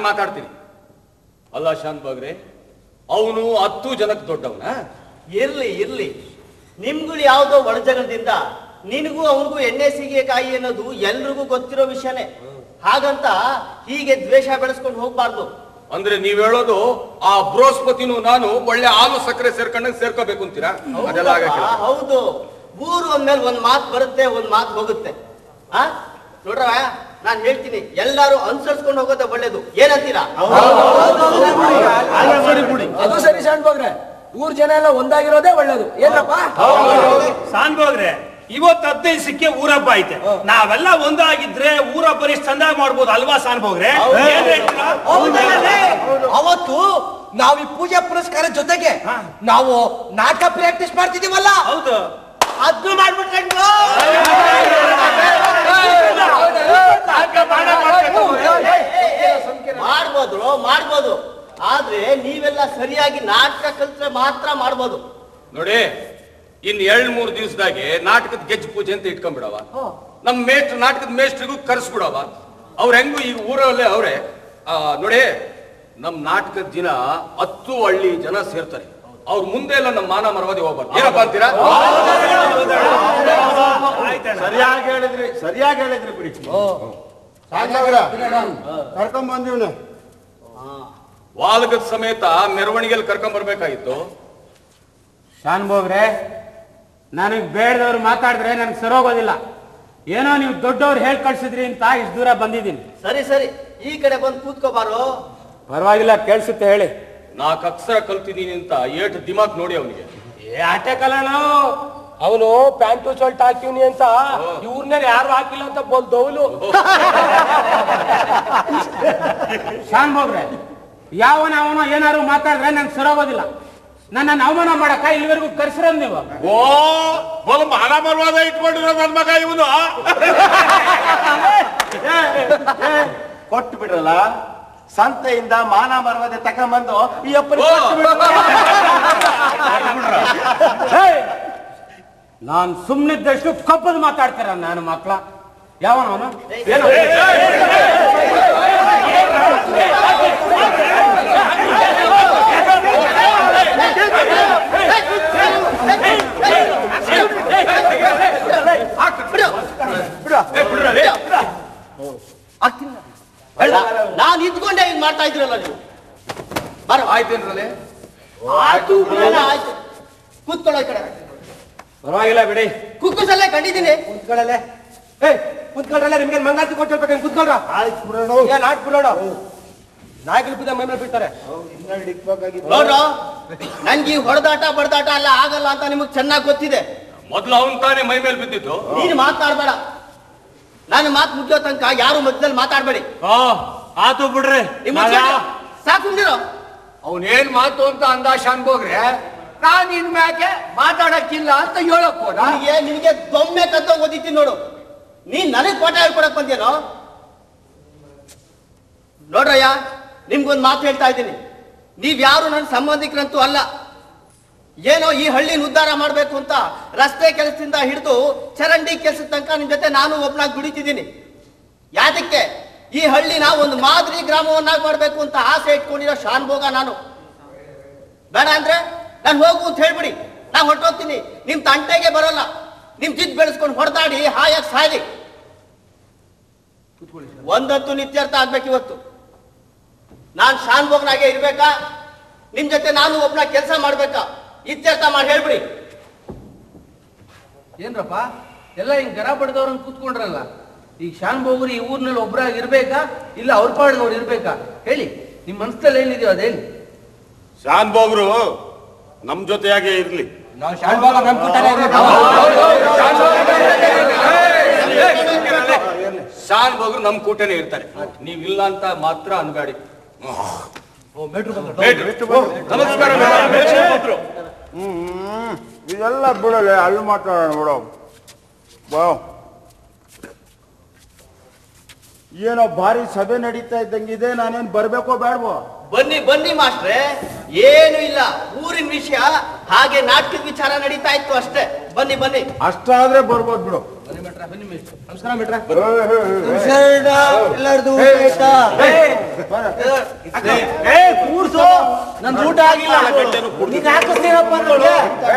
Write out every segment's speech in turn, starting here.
ನಾನು ಮಾತಾಡ್ತೀನಿ ಅಲ್ಲ ಶಾಂತ್ ಬಾಗ್ರೆ ಅವನು ಹತ್ತು ಜನಕ್ಕೆ ದೊಡ್ಡವನ ಇರ್ಲಿ ಇರ್ಲಿ ನಿಮ್ಗಳು ಯಾವ್ದೋ ಒಳಜಗಳದಿಂದ ನಿನಗೂ ಅವನಿಗೂ ಎಣ್ಣೆ ಕಾಯಿ ಅನ್ನೋದು ಎಲ್ರಿಗೂ ಗೊತ್ತಿರೋ ವಿಷಯನೇ ಹಾಗಂತ ಹೀಗೆ ದ್ವೇಷ ಬೆಳೆಸ್ಕೊಂಡು ಹೋಗ್ಬಾರ್ದು ಅಂದ್ರೆ ನೀವ್ ಹೇಳೋದು ಆ ಬೃಹಸ್ಪತಿನೂ ನಾನು ಒಳ್ಳೆ ಹಾಲು ಸಕ್ಕರೆ ಸೇರ್ಕೊಂಡಂಗೆ ಸೇರ್ಕೋಬೇಕು ಅಂತೀರಾ ಅದೆಲ್ಲ ಆಗಕ್ಕೆ ಹೌದಪ್ಪ, ಹೌದು ಊರು ಅಂದ್ಮೇಲೆ ಒಂದ್ ಮಾತು ಬರುತ್ತೆ ಒಂದ್ ಮಾತು ಹೋಗುತ್ತೆ ಆ ನೋಡ್ರ ನಾನ್ ಹೇಳ್ತೀನಿ ಎಲ್ಲಾರು ಅನುಸರಿಸ್ಕೊಂಡು ಹೋಗೋದೇ ಒಳ್ಳೇದು ಏನಂತೀರಾ ಅದು ಸರಿ ಸಣ್ಣ ಹೋಗ್ರೆ ಊರ್ ಜನ ಎಲ್ಲ ಒಂದಾಗಿರೋದೇ ಒಳ್ಳೇದು ಏನಪ್ಪ ಸಾನ್ಬೋಗ್ರೆ ಇವತ್ತು ಹದಿನೈದು ಸಿಕ್ಕಿ ಊರಬ್ಬ ಐತೆ ನಾವೆಲ್ಲ ಒಂದಾಗಿದ್ರೆ ಊರಬ್ಬ ಎಷ್ಟು ಚಂದಾಗಿ ಮಾಡ್ಬೋದು ಅಲ್ವಾ ಸಾನ್ಬೋಗ್ರೆ ಏನ್ ಹೇಳ್ತೀರಾ? ಅವತ್ತು ನಾವು ಈ ಪೂಜೆ ಪುರಸ್ಕಾರ ಜೊತೆಗೆ ನಾವು ನಾಟಕ ಪ್ರಾಕ್ಟೀಸ್ ಮಾಡ್ತಿದೀವಲ್ಲ ಹೌದು ಅದ್ನು ಮಾಡ್ಬಿಟ್ರೆ ಮಾಡ್ಬೋದು ಮಾಡ್ಬೋದು ಆದ್ರೆ ನೀವೆಲ್ಲ ಸರಿಯಾಗಿ ನಾಟಕ ಕಲ್ತ್ರೆ ಮಾತ್ರ ಮಾಡ್ಬೋದು ನೋಡಿ ಇನ್ ಎರಡ್ ಮೂರ್ ದಿವಸದಾಗೆ ನಾಟಕದ ಗೆಜ್ಜೆ ಪೂಜೆ ಅಂತ ಇಟ್ಕೊಂಡ್ಬಿಡವ ನಮ್ ಮೇಷ್ಟ್ರು ನಾಟಕದ ಮೇಷ್ಟ್ರಿಗೂ ಕರೆಸ್ಬಿಡವ ಅವ್ರ ಹೆಂಗು ಈಗ ಊರಲ್ಲೇ ಅವ್ರೆ ಆ, ನೋಡಿ ನಮ್ ನಾಟಕದ ದಿನ ಹತ್ತು ಹಳ್ಳಿ ಜನ ಸೇರ್ತಾರೆ ಅವ್ರ ಮುಂದೆ ಎಲ್ಲ ನಮ್ಮ ಮಾನ ಮರವಾದಿ ಹೋಗ್ಬಾರ್ದು ಏನಪ್ಪ ಅಂತೀರಾ ಆಯ್ತಣ್ಣ ಸರಿಯಾಗಿ ಹೇಳಿದ್ರಿ ಸರಿಯಾಗಿ ಹೇಳಿದ್ರಿ ಬಿಡಿ ಕರ್ಕೊಂಡ್ ಬಂದಿವ್ನೆ ವಾಲ್ಗದ ಸಮೇತ ಮೆರವಣಿಗೆಯಲ್ಲಿ ಕರ್ಕೊಂಡ್ ಬರ್ಬೇಕಾಗಿತ್ತು ಶಾನ್ಭೋಗ್ರೆ ನನಗೆ ಬೇಡದವ್ರು ಮಾತಾಡಿದ್ರೆ ನನಗೆ ಸರೋಗೋದಿಲ್ಲ ಏನೋ ನೀವು ದೊಡ್ಡವ್ರು ಹೇಳಿ ಕಳ್ಸಿದ್ರಿ ಅಂತ ಇಷ್ಟು ದೂರ ಬಂದಿದ್ದೀನಿ ಸರಿ ಸರಿ ಈ ಕಡೆ ಬಂದು ಕೂತ್ಕೋಬಾರೋ ಪರವಾಗಿಲ್ಲ ಕೇಳಿಸುತ್ತೆ ಹೇಳಿ ನಾಲ್ಕು ಅಕ್ಷರ ಕಲ್ತಿದ್ದೀನಿ ಅಂತ ಏಟ್ ದಿಮಾಕ್ ನೋಡಿ ಅವನಿಗೆ ಏ ಆಟೆ ಕಲನು ಅವನು ಪ್ಯಾಂಟು ಶರ್ಟ್ ಹಾಕಿವ್ನಿ ಅಂತ ಇವ್ರನ್ನೇ ಯಾರು ಹಾಕಿಲ್ಲ ಅಂತ ಬೋಲ್ದವಲು ಶಾನ್ಭೋಗ್ರೆ ಯಾವನ ಅವನೋ ಏನಾರು ಮಾತಾಡಿದ್ರೆ ನಂಗೆ ಸರೋಗೋದಿಲ್ಲ ನನ್ನನ್ನು ಅವಮಾನ ಮಾಡಕ್ಕ ಇಲ್ಲಿವರೆಗೂ ಕರ್ಸಿರೋದು ನೀವು ಓ ಬಲ್ ಮಾನ ಮರ್ವಾದ ಇಟ್ಕೊಂಡಿರೋ ನನ್ ಮಗ ಇವನು ಕೊಟ್ಟು ಬಿಡ್ರಲ್ಲ ಸಂತೆಯಿಂದ ಮಾನ ಮರ್ವಾದೆ ತಕೊಂಬಂದು ಈ ಅಪ್ಪನಿಗೆ ಕೊಟ್ಟು ಬಿಡ್ರು. ನಾನ್ ಸುಮ್ಮನಿದ್ದಷ್ಟು ಕಪ್ಪದು ಮಾತಾಡ್ತೀರ ನಾನು ಮಕ್ಳ ಯಾವನವನು ಏನು ನಾನು ಇದ್ಕೊಂಡೆ ಹಿಂಗ್ ಮಾಡ್ತಾ ಇದ್ರಲ್ಲ ನೀವು ಬರೋ ಆಯ್ತೇನ್ರಲ್ಲೇ ಆಯ್ತು ಬಿಡೋಣ, ಆಯ್ತು ಕೂತ್ಕೊಳ್ಳೋ ಈ ಕಡೆ ಪರವಾಗಿಲ್ಲ ಬಿಡಿ ಕುಕ್ಕುಸಲ್ಲೇ ಕಂಡಿದ್ದೀನಿ ಕುತ್ಕೊಳ್ಳಲೆ ಏ ಕುತ್ಕೊಳ್ರಲ್ಲ ನಿಮ್ಗೆ ಮಂಗಾತಿ ಕೊಟ್ಟಿರ್ಬೇಕು ಕುತ್ಕೊಳ್ರ ಆಯ್ತು ಬಿಡೋಣ ಏನ್ ಆಟ್ ಬಿಡೋಣ ನಾಯಕರು ಬಿದ್ದ ಮೈ ಮೇಲೆ ಬಿಡ್ತಾರೆ ನೋಡ್ರು ನನ್ಗೆ ಈ ಹೊಡೆದಾಟ ಬಡದಾಟ ಎಲ್ಲ ಆಗಲ್ಲ ಅಂತ ನಿಮಗ್ ಚೆನ್ನಾಗಿ ಗೊತ್ತಿದೆ ಮೊದ್ಲು ಅವನ್ ತಾನೇ ಮೈ ಮೇಲೆ ಬಿದ್ದಿದ್ದು ನೀನು ಮಾತಾಡ್ಬೇಡ ನಾನು ಮಾತು ಮುಗಿಯೋ ತನಕ ಯಾರು ಮಧ್ಯದಲ್ಲಿ ಮಾತಾಡ್ಬೇಡಿ ಓ ಆತು ಬಿಡ್ರಿ ನಿಮ್ಮ ಸಾಕು ಅವನೇನ್ ಮಾತು ಅಂತ ಅಂದ ಶಾನ್ಭೋಗ್ರೆ ನಾನ್ ಇನ್ ಮ್ಯಾಕೆ ಮಾತಾಡಕ್ಕಿಲ್ಲ ಅಂತ ಹೇಳಕ್ ಹೋದ ನಿನಗೆ ನಿನಗೆ ದೊಮ್ಮೆ ಕತ್ತ ಓದಿದ್ದೀನಿ ನೋಡು ನೀನ್ ನನಗ್ ಪಾಠ ಹೇಳ್ಕೊಡಕ್ ಬಂದೇನೋ ನೋಡ್ರಯ್ಯ ನಿಮ್ಗೊಂದು ಮಾತು ಹೇಳ್ತಾ ಇದ್ದೀನಿ ನೀವ್ ಯಾರು ನನ್ನ ಸಂಬಂಧಿಕರಂತೂ ಅಲ್ಲ ಏನೋ ಈ ಹಳ್ಳಿನ ಉದ್ಧಾರ ಮಾಡ್ಬೇಕು ಅಂತ ರಸ್ತೆ ಕೆಲಸದಿಂದ ಹಿಡಿದು ಚರಂಡಿ ಕೆಲಸದ ತನಕ ನಿಮ್ ಜೊತೆ ನಾನು ಒಬ್ನಾಗಿ ದುಡಿತಿದ್ದೀನಿ ಯಾತಕ್ಕೆ ಈ ಹಳ್ಳಿನ ಒಂದು ಮಾದರಿ ಗ್ರಾಮವನ್ನಾಗಿ ಮಾಡ್ಬೇಕು ಅಂತ ಆಸೆ ಇಟ್ಕೊಂಡಿರೋ ಶಾನ್ಭೋಗ ನಾನು ಬೇಡ ಅಂದ್ರೆ ನಾನು ಹೋಗು ಅಂತ ಹೇಳ್ಬಿಡಿ ನಾ ಹೊರಟೋಗ್ತೀನಿ ನಿಮ್ ತಂಟೆಗೆ ಬರೋಲ್ಲ ನಿಮ್ ಜಿದ್ ಬೆಳೆಸ್ಕೊಂಡು ಹೊಡೆದಾಡಿ ಹಾಯಾಗಿ ಸಾಯ್ಲಿ ಒಂದಂತೂ ನಿತ್ಯರ್ಥ ಆಗ್ಬೇಕು ಇವತ್ತು ನಾನ್ ಶಾನ್ಭೋಗ್ನಾಗೆ ಇರ್ಬೇಕಾ ನಿಮ್ ಜೊತೆ ನಾನು ಒಬ್ನ ಕೆಲಸ ಮಾಡ್ಬೇಕಾ ಇತ್ಯರ್ಥ ಮಾಡಿ ಹೇಳ್ಬಿಡಿ ಏನ್ರಪ್ಪ ಎಲ್ಲ ಹಿಂಗ್ ಗರ ಬಡ್ದವ್ರನ್ನ ಕೂತ್ಕೊಂಡ್ರಲ್ಲ ಈಗ ಶಾನ್ ಬೋಗ್ರಿ ಈ ಊರ್ನಲ್ಲಿ ಒಬ್ರಾಗಿ ಇರ್ಬೇಕಾ ಇಲ್ಲ ಅವ್ರ ಪಾಡ್ದವ್ರು ಇರ್ಬೇಕಾ ಹೇಳಿ ನಿಮ್ ಮನ್ಸಲ್ಲಿ ಏನಿದೆಯೋ ಅದೇನು ಶಾನ್ ಬೋಗ್ರು ನಮ್ ಜೊತೆಯಾಗೆ ಇರ್ಲಿ ನಾವು ಶಾನ್ಭೋಗ ನಮ್ ಕೂಟನೇ ಇರ್ಬೇಕು. ಶಾನ್ ಬೋಗ್ರು ನಮ್ ಕೂಟನೇ ಇರ್ತಾರೆ ನೀವ್ ಇಲ್ಲ ಅಂತ ಮಾತ್ರ ಅನ್ಬೇಡಿ ನಮಸ್ಕಾರ ಮೇಡಮ್. ಹ್ಮ್ ಇದೆಲ್ಲ ಬಿಡಲೆ ಅಲ್ಲಿ ಮಾತಾಡೋಣ ಬಿಡು ವಾವ್ ಏನೋ ಭಾರಿ ಸಭೆ ನಡೀತಾ ಇದ್ದಂಗಿದೆ ನಾನೇನ್ ಬರ್ಬೇಕೋ ಬೇಡವೋ ಬನ್ನಿ ಬನ್ನಿ ಮಾಸ್ಟ್ರೆ ಏನು ಇಲ್ಲ ಊರಿನ ವಿಷಯ ಹಾಗೆ ನಾಟಕದ ವಿಚಾರ ನಡೀತಾ ಇತ್ತು ಅಷ್ಟೇ ಬನ್ನಿ ಬನ್ನಿ ಅಷ್ಟಾದ್ರೆ ಬರ್ಬೋದು ಬಿಡು ಮೇಷ್ಟ್ರ ಬನ್ನಿ ಮೇಷ್ಟ್ರ ನಮಸ್ಕಾರ ಬಿಟ್ರ ಕೂರ್ಸು ನಂದು ಊಟ ಆಗಿಲ್ಲ ನೀನ್ ಹಾಕಿಸ್ತೀನಪ್ಪ ಅಂದೋಳು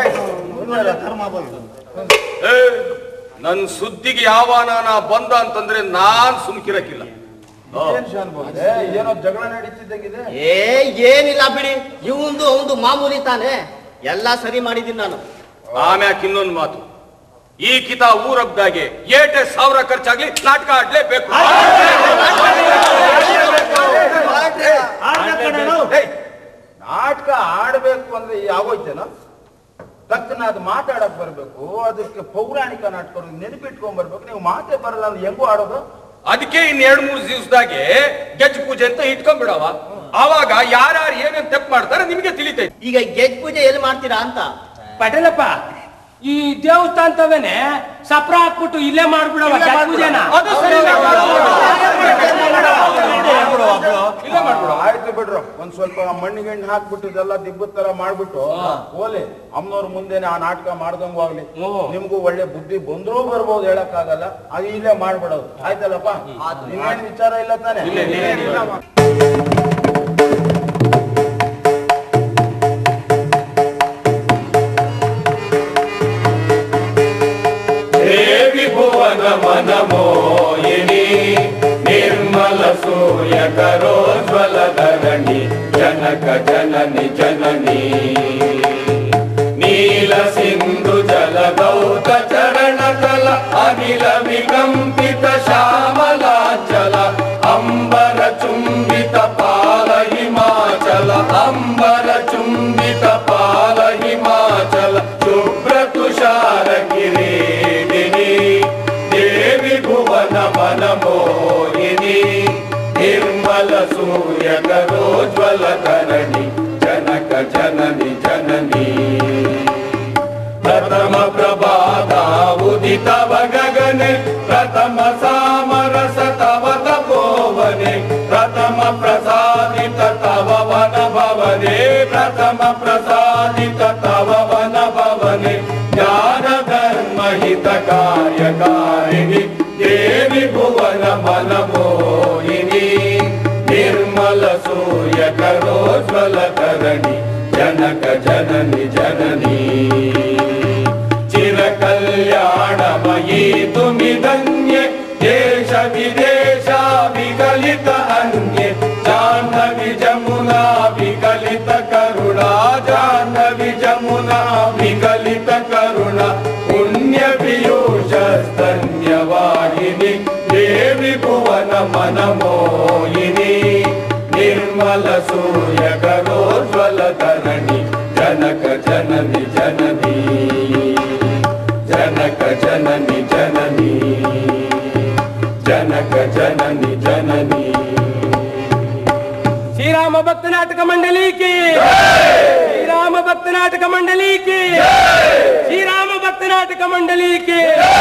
ಏ, ನನ್ ಸುದ್ದಿಗೆ ಯಾವಾನ ಬಂದ ಅಂತಂದ್ರೆ ನಾನ್ ಸುಮ್ಕಿರಕ್ಕಿಲ್ಲ ಏನ್ ಶಾನ್ ಬೋಗ್ರೆ ಏನೋ ಜಗಳ ನಡೀತಿದ್ದಂಗಿದೆ ಏ ಏನಿಲ್ಲ ಬಿಡಿ ಇವಂದು ಅವಂದು ಮಾಮೂಲಿ ತಾನೆ ಎಲ್ಲ ಸರಿ ಮಾಡಿದ್ದೀನಿ ನಾನು ಆಮ್ಯಾಕ್ ಇನ್ನೊಂದು ಮಾತು ಈ ಕಿತ ಊರಬ್ದಾಗೆ ಏಟೆ ಸಾವಿರ ಖರ್ಚಾಗ್ಲಿ ನಾಟಕ ಆಡ್ಲೇಬೇಕು ಏಯ್, ನಾಟಕ ಆಡ್ಬೇಕು ಅಂದ್ರೆ ಯಾವೋಯ್ತೇನೋ ತಕ್ಕನಾದ ಮಾತಾಡಕ್ ಬರ್ಬೇಕು ಅದಕ್ಕೆ ಪೌರಾಣಿಕ ನಾಟಕ ನೆನಪಿಟ್ಕೊಂಡ್ ಬರ್ಬೇಕು ನೀವು ಮಾತೇ ಬರಲ್ಲ ಅಂದ್ರೆ ಹೆಂಗೋ ಆಡೋದು ಅದಕ್ಕೆ ಇನ್ ಎರಡ್ ಮೂರ್ ದಿವಸದಾಗೆ ಗೆಜ್ಜೆ ಪೂಜೆ ಅಂತ ಇಟ್ಕೊಂಡ್ಬಿಡವ ಆವಾಗ ಯಾರ್ಯಾರು ಏನೇನ್ ತಪ್ಪು ಮಾಡ್ತಾರೆ ನಿಮ್ಗೆ ತಿಳಿತೈತಿ ಈಗ ಗೆಜ್ ಪೂಜೆ ಎಲ್ಲಿ ಮಾಡ್ತೀರಾ ಅಂತ ಪಟೇಲಪ್ಪ ಈ ದೇವಸ್ಥಾನದವೇನೆ ಸಪ್ರ ಹಾಕ್ಬಿಟ್ಟು ಇಲ್ಲೇ ಮಾಡ್ಬಿಡವ ಪೂಜೆನ ಅದು ಸರಿ ಇಲ್ಲೇ ಮಾಡ್ಬಿಡು ಆಯ್ತು ಬಿಡ್ರು ಒಂದ್ ಸ್ವಲ್ಪ ಮಣ್ಣಿಗೆ ಎಣ್ಣೆ ಹಾಕ್ಬಿಟ್ಟು ಇದೆಲ್ಲ ದಿಬ್ಬದ ತರ ಮಾಡ್ಬಿಟ್ಟು ಓಲಿ ಅಮ್ಮನವ್ರ ಮುಂದೆನೆ ಆ ನಾಟಕ ಮಾಡ್ದಂಗೂ ಆಗ್ಲಿ ನಿಮ್ಗೂ ಒಳ್ಳೆ ಬುದ್ಧಿ ಬಂದ್ರೂ ಬರ್ಬೋದು ಹೇಳಕ್ ಆಗಲ್ಲ ಅದು ಇಲ್ಲೇ ಮಾಡ್ಬಿಡೋದು ಆಯ್ತಲ್ಲಪ್ಪ ನಿಮ್ಗೇನ್ ವಿಚಾರ ಇಲ್ಲ ತಾನೆ ದೇವಿ ಭುವನ ಮನ ಮೋಹಿನಿ ನಿರ್ಮಲ ಸೂರ್ಯ ಕರೋಜ್ವಲ ಧರಣಿ ಜನಕ ಜನನಿ ಜನನಿ ನೀಲ ಸಿಂಧು ಜಲ ಗೌತ ಚರಣ ಕಲ ಅನಿಲ ವಿಕಂಪಿತ ಶ್ಯಾಮಲಾಚಲ ಅಂಬರ ಚುಂಬಿತ ಪಾಲ ಹಿಮಾಚಲ ಅಂಬರ ಚುಂಬಿತ ಪಾಲ ಹಿಮಾಚಲ ಶುಭ್ರ ತುಷಾರ ಕಿರೀಟಿನಿ ದೇವಿ ಭುವನ ಮನ ಮೋಹಿನಿ ನಿರ್ಮಲ ಸೂರ್ಯ ಕರೋಜ್ವಲ ಧರಣಿ ಜನಕ ಜನನಿ ಜನನಿ ಪ್ರಥಮ ಪ್ರಭಾತ ಉದಿತವ ಗಗನೆ ಪ್ರಥಮ ಸಾಮರಸ ತವ ತಪೋವನೆ ಪ್ರಥಮ ಪ್ರಸಾದಿತ ತವ ವನ ಭವನೆ ಪ್ರಥಮ ಪ್ರಸಾದಿತ ತವ ವನ ಭವನೆ ಜ್ಞಾನ ಧರ್ಮ ಹಿತ ಕಾರ್ಯಕಾರಿಣಿ ದೇವಿ ಭುವನ ಮನ ಮೋಹಿನಿ ನಿರ್ಮಲ ಸೂರ್ಯ ಕರೋಜ್ವಲ ಧರಣಿ ಜನಕ ಜನನಿ ಜನನಿ ಚಿರ ಕಲ್ಯಾಣಮಯೀ ತುಮಿದನ್ಯೆ ದೇಶ ವಿದೇಶ ವಿಕಲಿತ ಅನ್ಯೆ ಜಾಹ್ನವಿ ಜಮುನಾ ವಿಕಲಿತ ಕರುಣಾ ಜಾಹ್ನವಿ ಜಮುನಾ ವಿಕಲಿತ ಕರುಣ ಪುಣ್ಯ ಪಿಯೂಷ ಸ್ತನ್ಯವಾಹಿನಿ ದೇವಿ ಭುವನ ಮನ ಮೋಹಿನಿ ನಿರ್ಮಲ ಸೂರ್ಯ ಕರೋಜ್ವಲ ಧರಣಿ ಜನಕ ಜನನಿ ಜನನಿ ಜನಕ ಜನನಿ ಜನನಿ ಜನಕ ಜನನಿ ಜನನಿ ಶ್ರೀರಾಮ ಭಕ್ತ ನಾಟಕ ಮಂಡಳಿ ಕಿ ಶ್ರೀರಾಮ ಭಕ್ತ ನಾಟಕ ಮಂಡಳಿ ಕಿ ಶ್ರೀರಾಮ ಭಕ್ತ ನಾಟಕ ಮಂಡಳಿ ಕಿ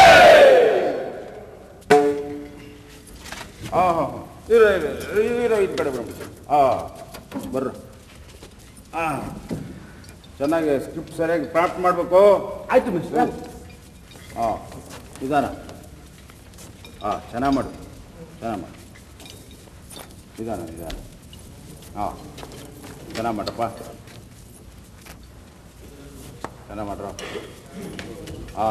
ಹಾ ಹಾ ಹಾ. ಇರೋ ಇರೋ ಇರೋ, ಇರೋ ಇದ್ ಕಡೆ ಬರೋಣ ಆ ಬರ್ರ ಆ ಚೆನ್ನಾಗಿ ಸ್ಕ್ರಿಪ್ಟ್ ಸರಿಯಾಗಿ ಪ್ರಾಪ್ಟ್ ಮಾಡಬೇಕು ಆಯ್ತು ಮಿಸ್ಟರ್ ಹಾ ನಿಧಾನ ಹಾ ಚೆನ್ನಾಗಿ ಮಾಡು ಚೆನ್ನಾಗಿ ಮಾಡು ನಿಧಾನ ನಿಧಾನ ಹಾ ಚೆನ್ನಾಗಿ ಮಾಡಪ್ಪ ಚೆನ್ನಾಗಿ ಮಾಡ್ರ ಹಾ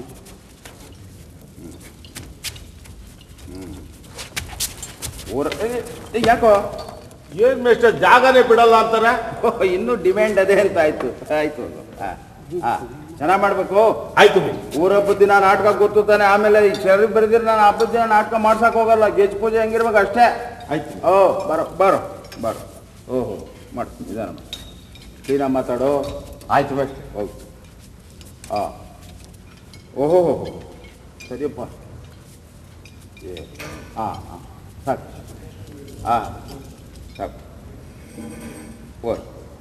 ಊರ ಏ, ಏ, ಯಾಕೋ ಏನ್ ಮೇಸ್ಟರ್ ಜಾಗನೇ ಬಿಡಲ್ಲ ಅಂತಾನೆ ಓಹ್, ಇನ್ನೂ ಡಿಮ್ಯಾಂಡ್ ಅದೇ ಅಂತ ಆಯ್ತು ಆಯ್ತು ಹಾ ಹಾ ಚೆನ್ನಾಗಿ ಮಾಡ್ಬೇಕು ಆಯ್ತು ಊರ ಹಬ್ಬದ ದಿನ ನಾಟಕ ಗೊತ್ತು ತಾನೆ ಆಮೇಲೆ ಈ ಶರೀರ ಬರೆದಿರ ನಾನು ಹಬ್ಬದ ದಿನ ನಾಟಕ ಮಾಡ್ಸಕ್ ಹೋಗಲ್ಲ ಗೆಜ್ ಪೂಜೆ ಹೆಂಗಿರ್ಬೇಕು ಅಷ್ಟೇ ಆಯ್ತು ಓ ಬರೋ ಬರೋ ಬರೋ ಓಹೋ ಮಾಡು ನಿಧಾನ ಮಾಡು ಕ್ಲೀನಾಗಿ ಮಾತಾಡು ಆಯ್ತು ಮೇಸ್ಟ್ ಹೋಗು ಹಾ ಓಹೋ ಹೋ ಹೋ ಸರಿಯಪ್ಪ ಏ ಹಾಂ ಹಾಂ ಸಾಕು ಹಾಂ ಸಾಕು ಓ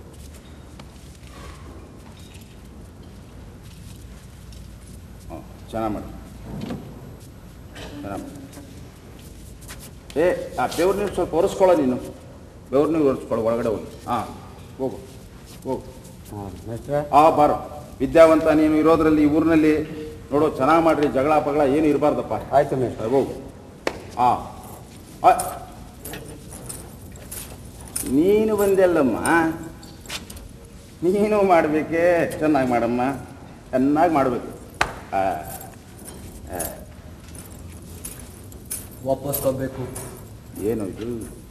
ಹಾಂ ಚೆನ್ನಾಗಿ ಮಾಡಿ ಚೆನ್ನಾಗಿ ಮಾಡಿ ಏ ಆ ಬೆವ್ರ ನೀರು ಸ್ವಲ್ಪ ಒರೆಸ್ಕೊಳ್ಳೋ ನೀನು ಬೆವ್ರ ನೀರು ಒರೆಸ್ಕೊಳ್ಳೋ ಒಳಗಡೆ ಹೋಗಿ ಹಾಂ ಹೋಗು ಹೋಗು ಆ ಬಾರೋ ವಿದ್ಯಾವಂತ ನೀನು ಇರೋದ್ರಲ್ಲಿ ಈ ಊರಿನಲ್ಲಿ ನೋಡು ಚೆನ್ನಾಗಿ ಮಾಡ್ರಿ ಜಗಳ ಪಗಳ ಏನು ಇರಬಾರ್ದಪ್ಪ ಆಯ್ತು ಮೇಷ್ಟ್ರೆ ಹೋಗು ಆ ಆ. ನೀನು ಬಂದೆಲ್ಲಮ್ಮ ನೀನು ಮಾಡಬೇಕೆ ಚೆನ್ನಾಗಿ ಮಾಡಮ್ಮ ಚೆನ್ನಾಗಿ ಮಾಡಬೇಕು ವಾಪಸ್ ತಗೋಬೇಕು ಏನು ಇದು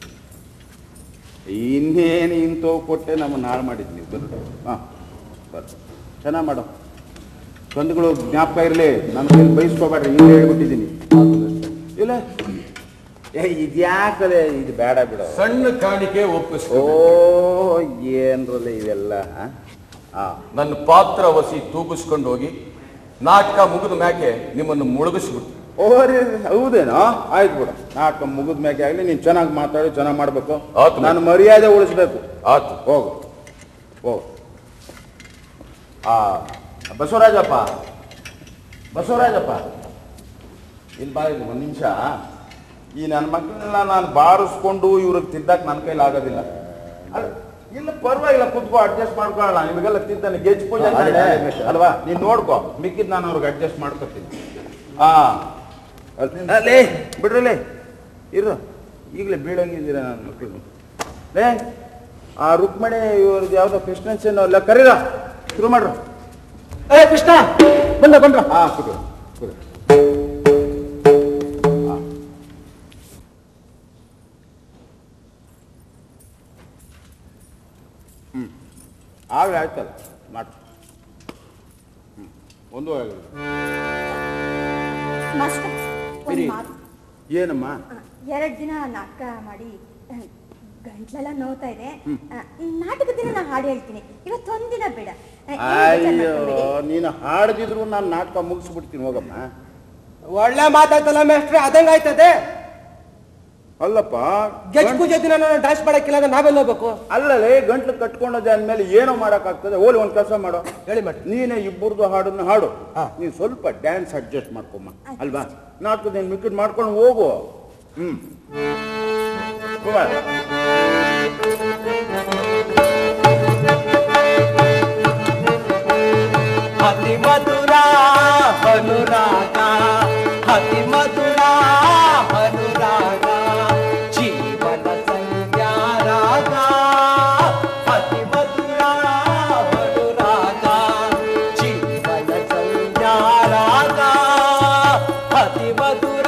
ಇನ್ನೇನು ಇಂಥವು ಕೊಟ್ಟೆ ನಮ್ಮನ್ನು ಹಾಳು ಮಾಡಿದ್ವಿ ನೀವು ಬರ್ರಿ ಹಾಂ ಬರ್ರಿ ಚೆನ್ನಾಗಿ ಮಾಡೋ ಸಂದುಗಳು ಜ್ಞಾಪಕ ಇರಲಿ ನನ್ನ ಕೈಲಿ ಬಯಸ್ಕೋಬೇಡ್ರಿ ಹಿಂಗೆ ಹೇಳ್ಬಿಟ್ಟಿದ್ದೀನಿ ಇಲ್ಲ ಏ ಇದ್ಯಾಕಲೆ ಇದು ಬೇಡ ಬಿಡೋ ಸಣ್ಣ ಕಾಣಿಕೆ ಒಪ್ಪಿಸ್ಕೊ ಓ ಏನ್ರಲ್ಲ ಇವೆಲ್ಲ ಆ? ಆ ನನ್ನ ಪಾತ್ರ ವಸಿ ತೂಗಿಸ್ಕೊಂಡು ಹೋಗಿ ನಾಟಕ ಮುಗಿದ ಮ್ಯಾಕೆ ನಿಮ್ಮನ್ನು ಮುಳುಗಿಸ್ಬಿಡ್ತೀನಿ ಓರಿ ಹೌದೇನೋ ಆಯ್ತು ಬಿಡು ನಾಟಕ ಮುಗಿದ ಮ್ಯಾಗೆ ಆಗಲಿ ನೀನು ಚೆನ್ನಾಗಿ ಮಾತಾಡಿ ಚೆನ್ನಾಗಿ ಮಾಡಬೇಕು ಆತು. ನಾನು ಮರ್ಯಾದೆ ಉಳಿಸ್ಬೇಕು ಆತು ಹೋಗು ಹೋಗು ಆ ಬಸವರಾಜಪ್ಪ ಬಸವರಾಜಪ್ಪ ಇಲ್ಲಿ ಬಾ ಇಲ್ಲಿ ಒಂದು ನಿಮಿಷ ಈ ನನ್ನ ಮಕ್ಕಳನ್ನೆಲ್ಲ ನಾನು ಬಾರಿಸ್ಕೊಂಡು ಇವ್ರಿಗೆ ತಿದ್ದಕ್ಕೆ ನನ್ನ ಕೈಲಿ ಆಗೋದಿಲ್ಲ ಅಲ್ಲ, ಇಲ್ಲ ಪರವಾಗಿಲ್ಲ ಕುತ್ಕೋ ಅಡ್ಜಸ್ಟ್ ಮಾಡ್ಕೊಳ್ಳೋಣ ನಿಮಗೆಲ್ಲ ತಿಂತಾನೆ ಗೆಜ್ ಪೂಜೆ ಅಂತ ಇದೆ, ಅಲ್ವಾ ನೀನು ನೋಡ್ಕೋ ಮಿಕ್ಕಿದ್ ನಾನು ಅವ್ರಿಗೆ ಅಡ್ಜಸ್ಟ್ ಮಾಡ್ಕೊತೀನಿ ಹಾ ಅಲ್ಲೇ ಬಿಡ್ರಲ್ಲೇ ಇರು ಈಗಲೇ ಬೀಳಂಗಿದ್ದೀರ ನನ್ನ ಮಕ್ಕಳು ಲೇ ಆ ರುಕ್ಮಣಿ ಇವ್ರದ್ದು ಯಾವುದೋ ಕೃಷ್ಣನ್ ಅಲ್ಲ ಕರೀರ ಶುರು ಮಾಡ್ರು ಏ ಕೃಷ್ಣ ಬಂದ ಬಂದ್ರ ಹಾ ಕುದು ಕುದು ಹ್ಞೂ ಆಗಲೇ ಆಯ್ತಲ್ಲ ಮಾಡು ಹ್ಞೂ ಒಂದು ಮಾಸ್ಟರ್ ಒಂದ್ ಇರಿ. ಮಾತು ಏನಮ್ಮ ಎರಡು ದಿನ ನಾಟಕ ಮಾಡಿ ಆ, ಗಂಟ್ಲೆಲ್ಲ ನೋವ್ತಾ ಇದೆ ಆ, ನಾಟಕದ ದಿನ ನಾನು ಹಾಡು ಹೇಳ್ತೀನಿ ಇವತ್ತು ಒಂದಿನ ಬೇಡ ಆ, ಏನ್ ಬೇಜಾರ್ ಅಯ್ಯೋ ಮಾಡ್ಕೊಬೇಡಿ. ನೀನು ಹಾಡದಿದ್ರು ನಾನು ನಾಟಕ ಮುಗಿಸ್ಬಿಡ್ತೀನಿ ಹೋಗಮ್ಮ ಒಳ್ಳೆ ಮಾತಾಯ್ತಲ್ಲ ಮೇಷ್ಟ್ರೆ ಅದಂಗ ಆಯ್ತದೆ ಅಲ್ಲಪ್ಪ ಗೆಜ್ ಪೂಜೆ ದಿನ ನಾನು ಡ್ಯಾನ್ಸ್ ಮಾಡಕ್ಕಿಲ್ಲ ಅಂದ್ರೆ ನಾವೆಲ್ಲ ಹೋಗ್ಬೇಕು ಅಲ್ಲಲೇ ಗಂಟ್ಲು ಕಟ್ಕೊಂಡದೆ ಅಂದ್ಮೇಲೆ ಏನೋ ಮಾಡಕ್ಕಾಗ್ತದೆ ಹೋಲಿ ಒಂದು ಕೆಲಸ ಮಾಡು ಹೇಳಿ ಮಾಡಿ ನೀನೇ ಇಬ್ಬರದು ಹಾಡನ್ನು ಹಾಡು ನೀನು ಸ್ವಲ್ಪ ಡ್ಯಾನ್ಸ್ ಅಡ್ಜಸ್ಟ್ ಮಾಡ್ಕೊಮ್ಮ ಅಲ್ವಾ ನಾಟಕದ ಮಿಕ್ಕಿಡ್ ಮಾಡ್ಕೊಂಡು ಹೋಗು ಹ್ಮ್ ಕುಮಾರ್ ಅತಿ ಮಧುರ ಅನುರಾಗ ಅತಿ ಮಧುರ ಅನುರಾಗ ಜೀವನ ಸಂಧ್ಯಾರಾಗ ಅತಿ ಮಧುರ ಅನುರಾಗ ಜೀವನ ಸಂಧ್ಯಾರಾಗ ಅತಿ ಮಧುರ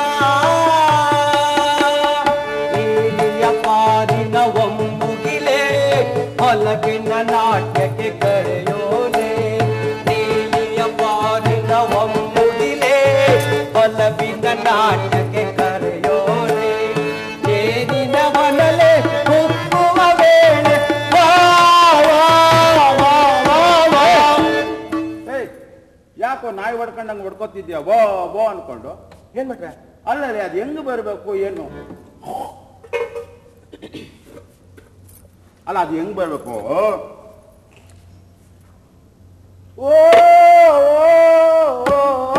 ನೀಲಿಯ ಪಾರಿನ ಒಮ್ಮುಗಿಲೆ ಹೊಲಗಿನ ನಾಟ್ಯಕ್ಕೆ ಕರೆಯೋನೆ ನೀಲಿಯ ಪಾರಿನ ಒಮ್ಮುಗಿಲೆ ಹೊಲವಿನ ನಾಟ್ಯಕ್ಕೆ ಕರೆಯೋನೆ ಏನಿನ ಮನಲೆ ಹುಕ್ಕುವ ವೇಳೆ ವಾ, ವಾ, ವಾ, ವಾ, ವಾ. ಏಯ್ ಯಾಕೋ ನಾಯಿ ಹೊಡ್ಕೊಂಡಂಗೆ ಹೊಡ್ಕೊತಿದ್ಯಾ ವೋ ವೋ ಅನ್ಕೊಂಡು ಏನ್ ಮಾಡ್ರೆ ಅಲ್ಲಲ್ಲಿ ಅದು ಹೆಂಗ್ ಬರಬೇಕು ಏನು ಅಲ್ಲ ಅದು ಹೆಂಗ್ ಬರಬೇಕು ಓ ಓ, ಓ, ಓ.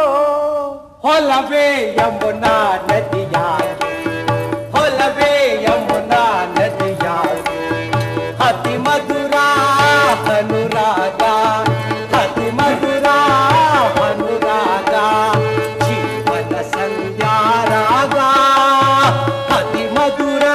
ಹೊಲವೇ ಯಮುನಾ ನದಿಯಾಗಿ ಹೊಲವೇ ಯಮುನಾ ನದಿಯಾಗಿ ಅತಿ ಮಧುರ ಅನುರಾಗ ಅತಿ ಮಧುರ ಅನುರಾಗ ಜೀವನ ಸಂಧ್ಯಾರಾಗ ಅತಿ ಮಧುರ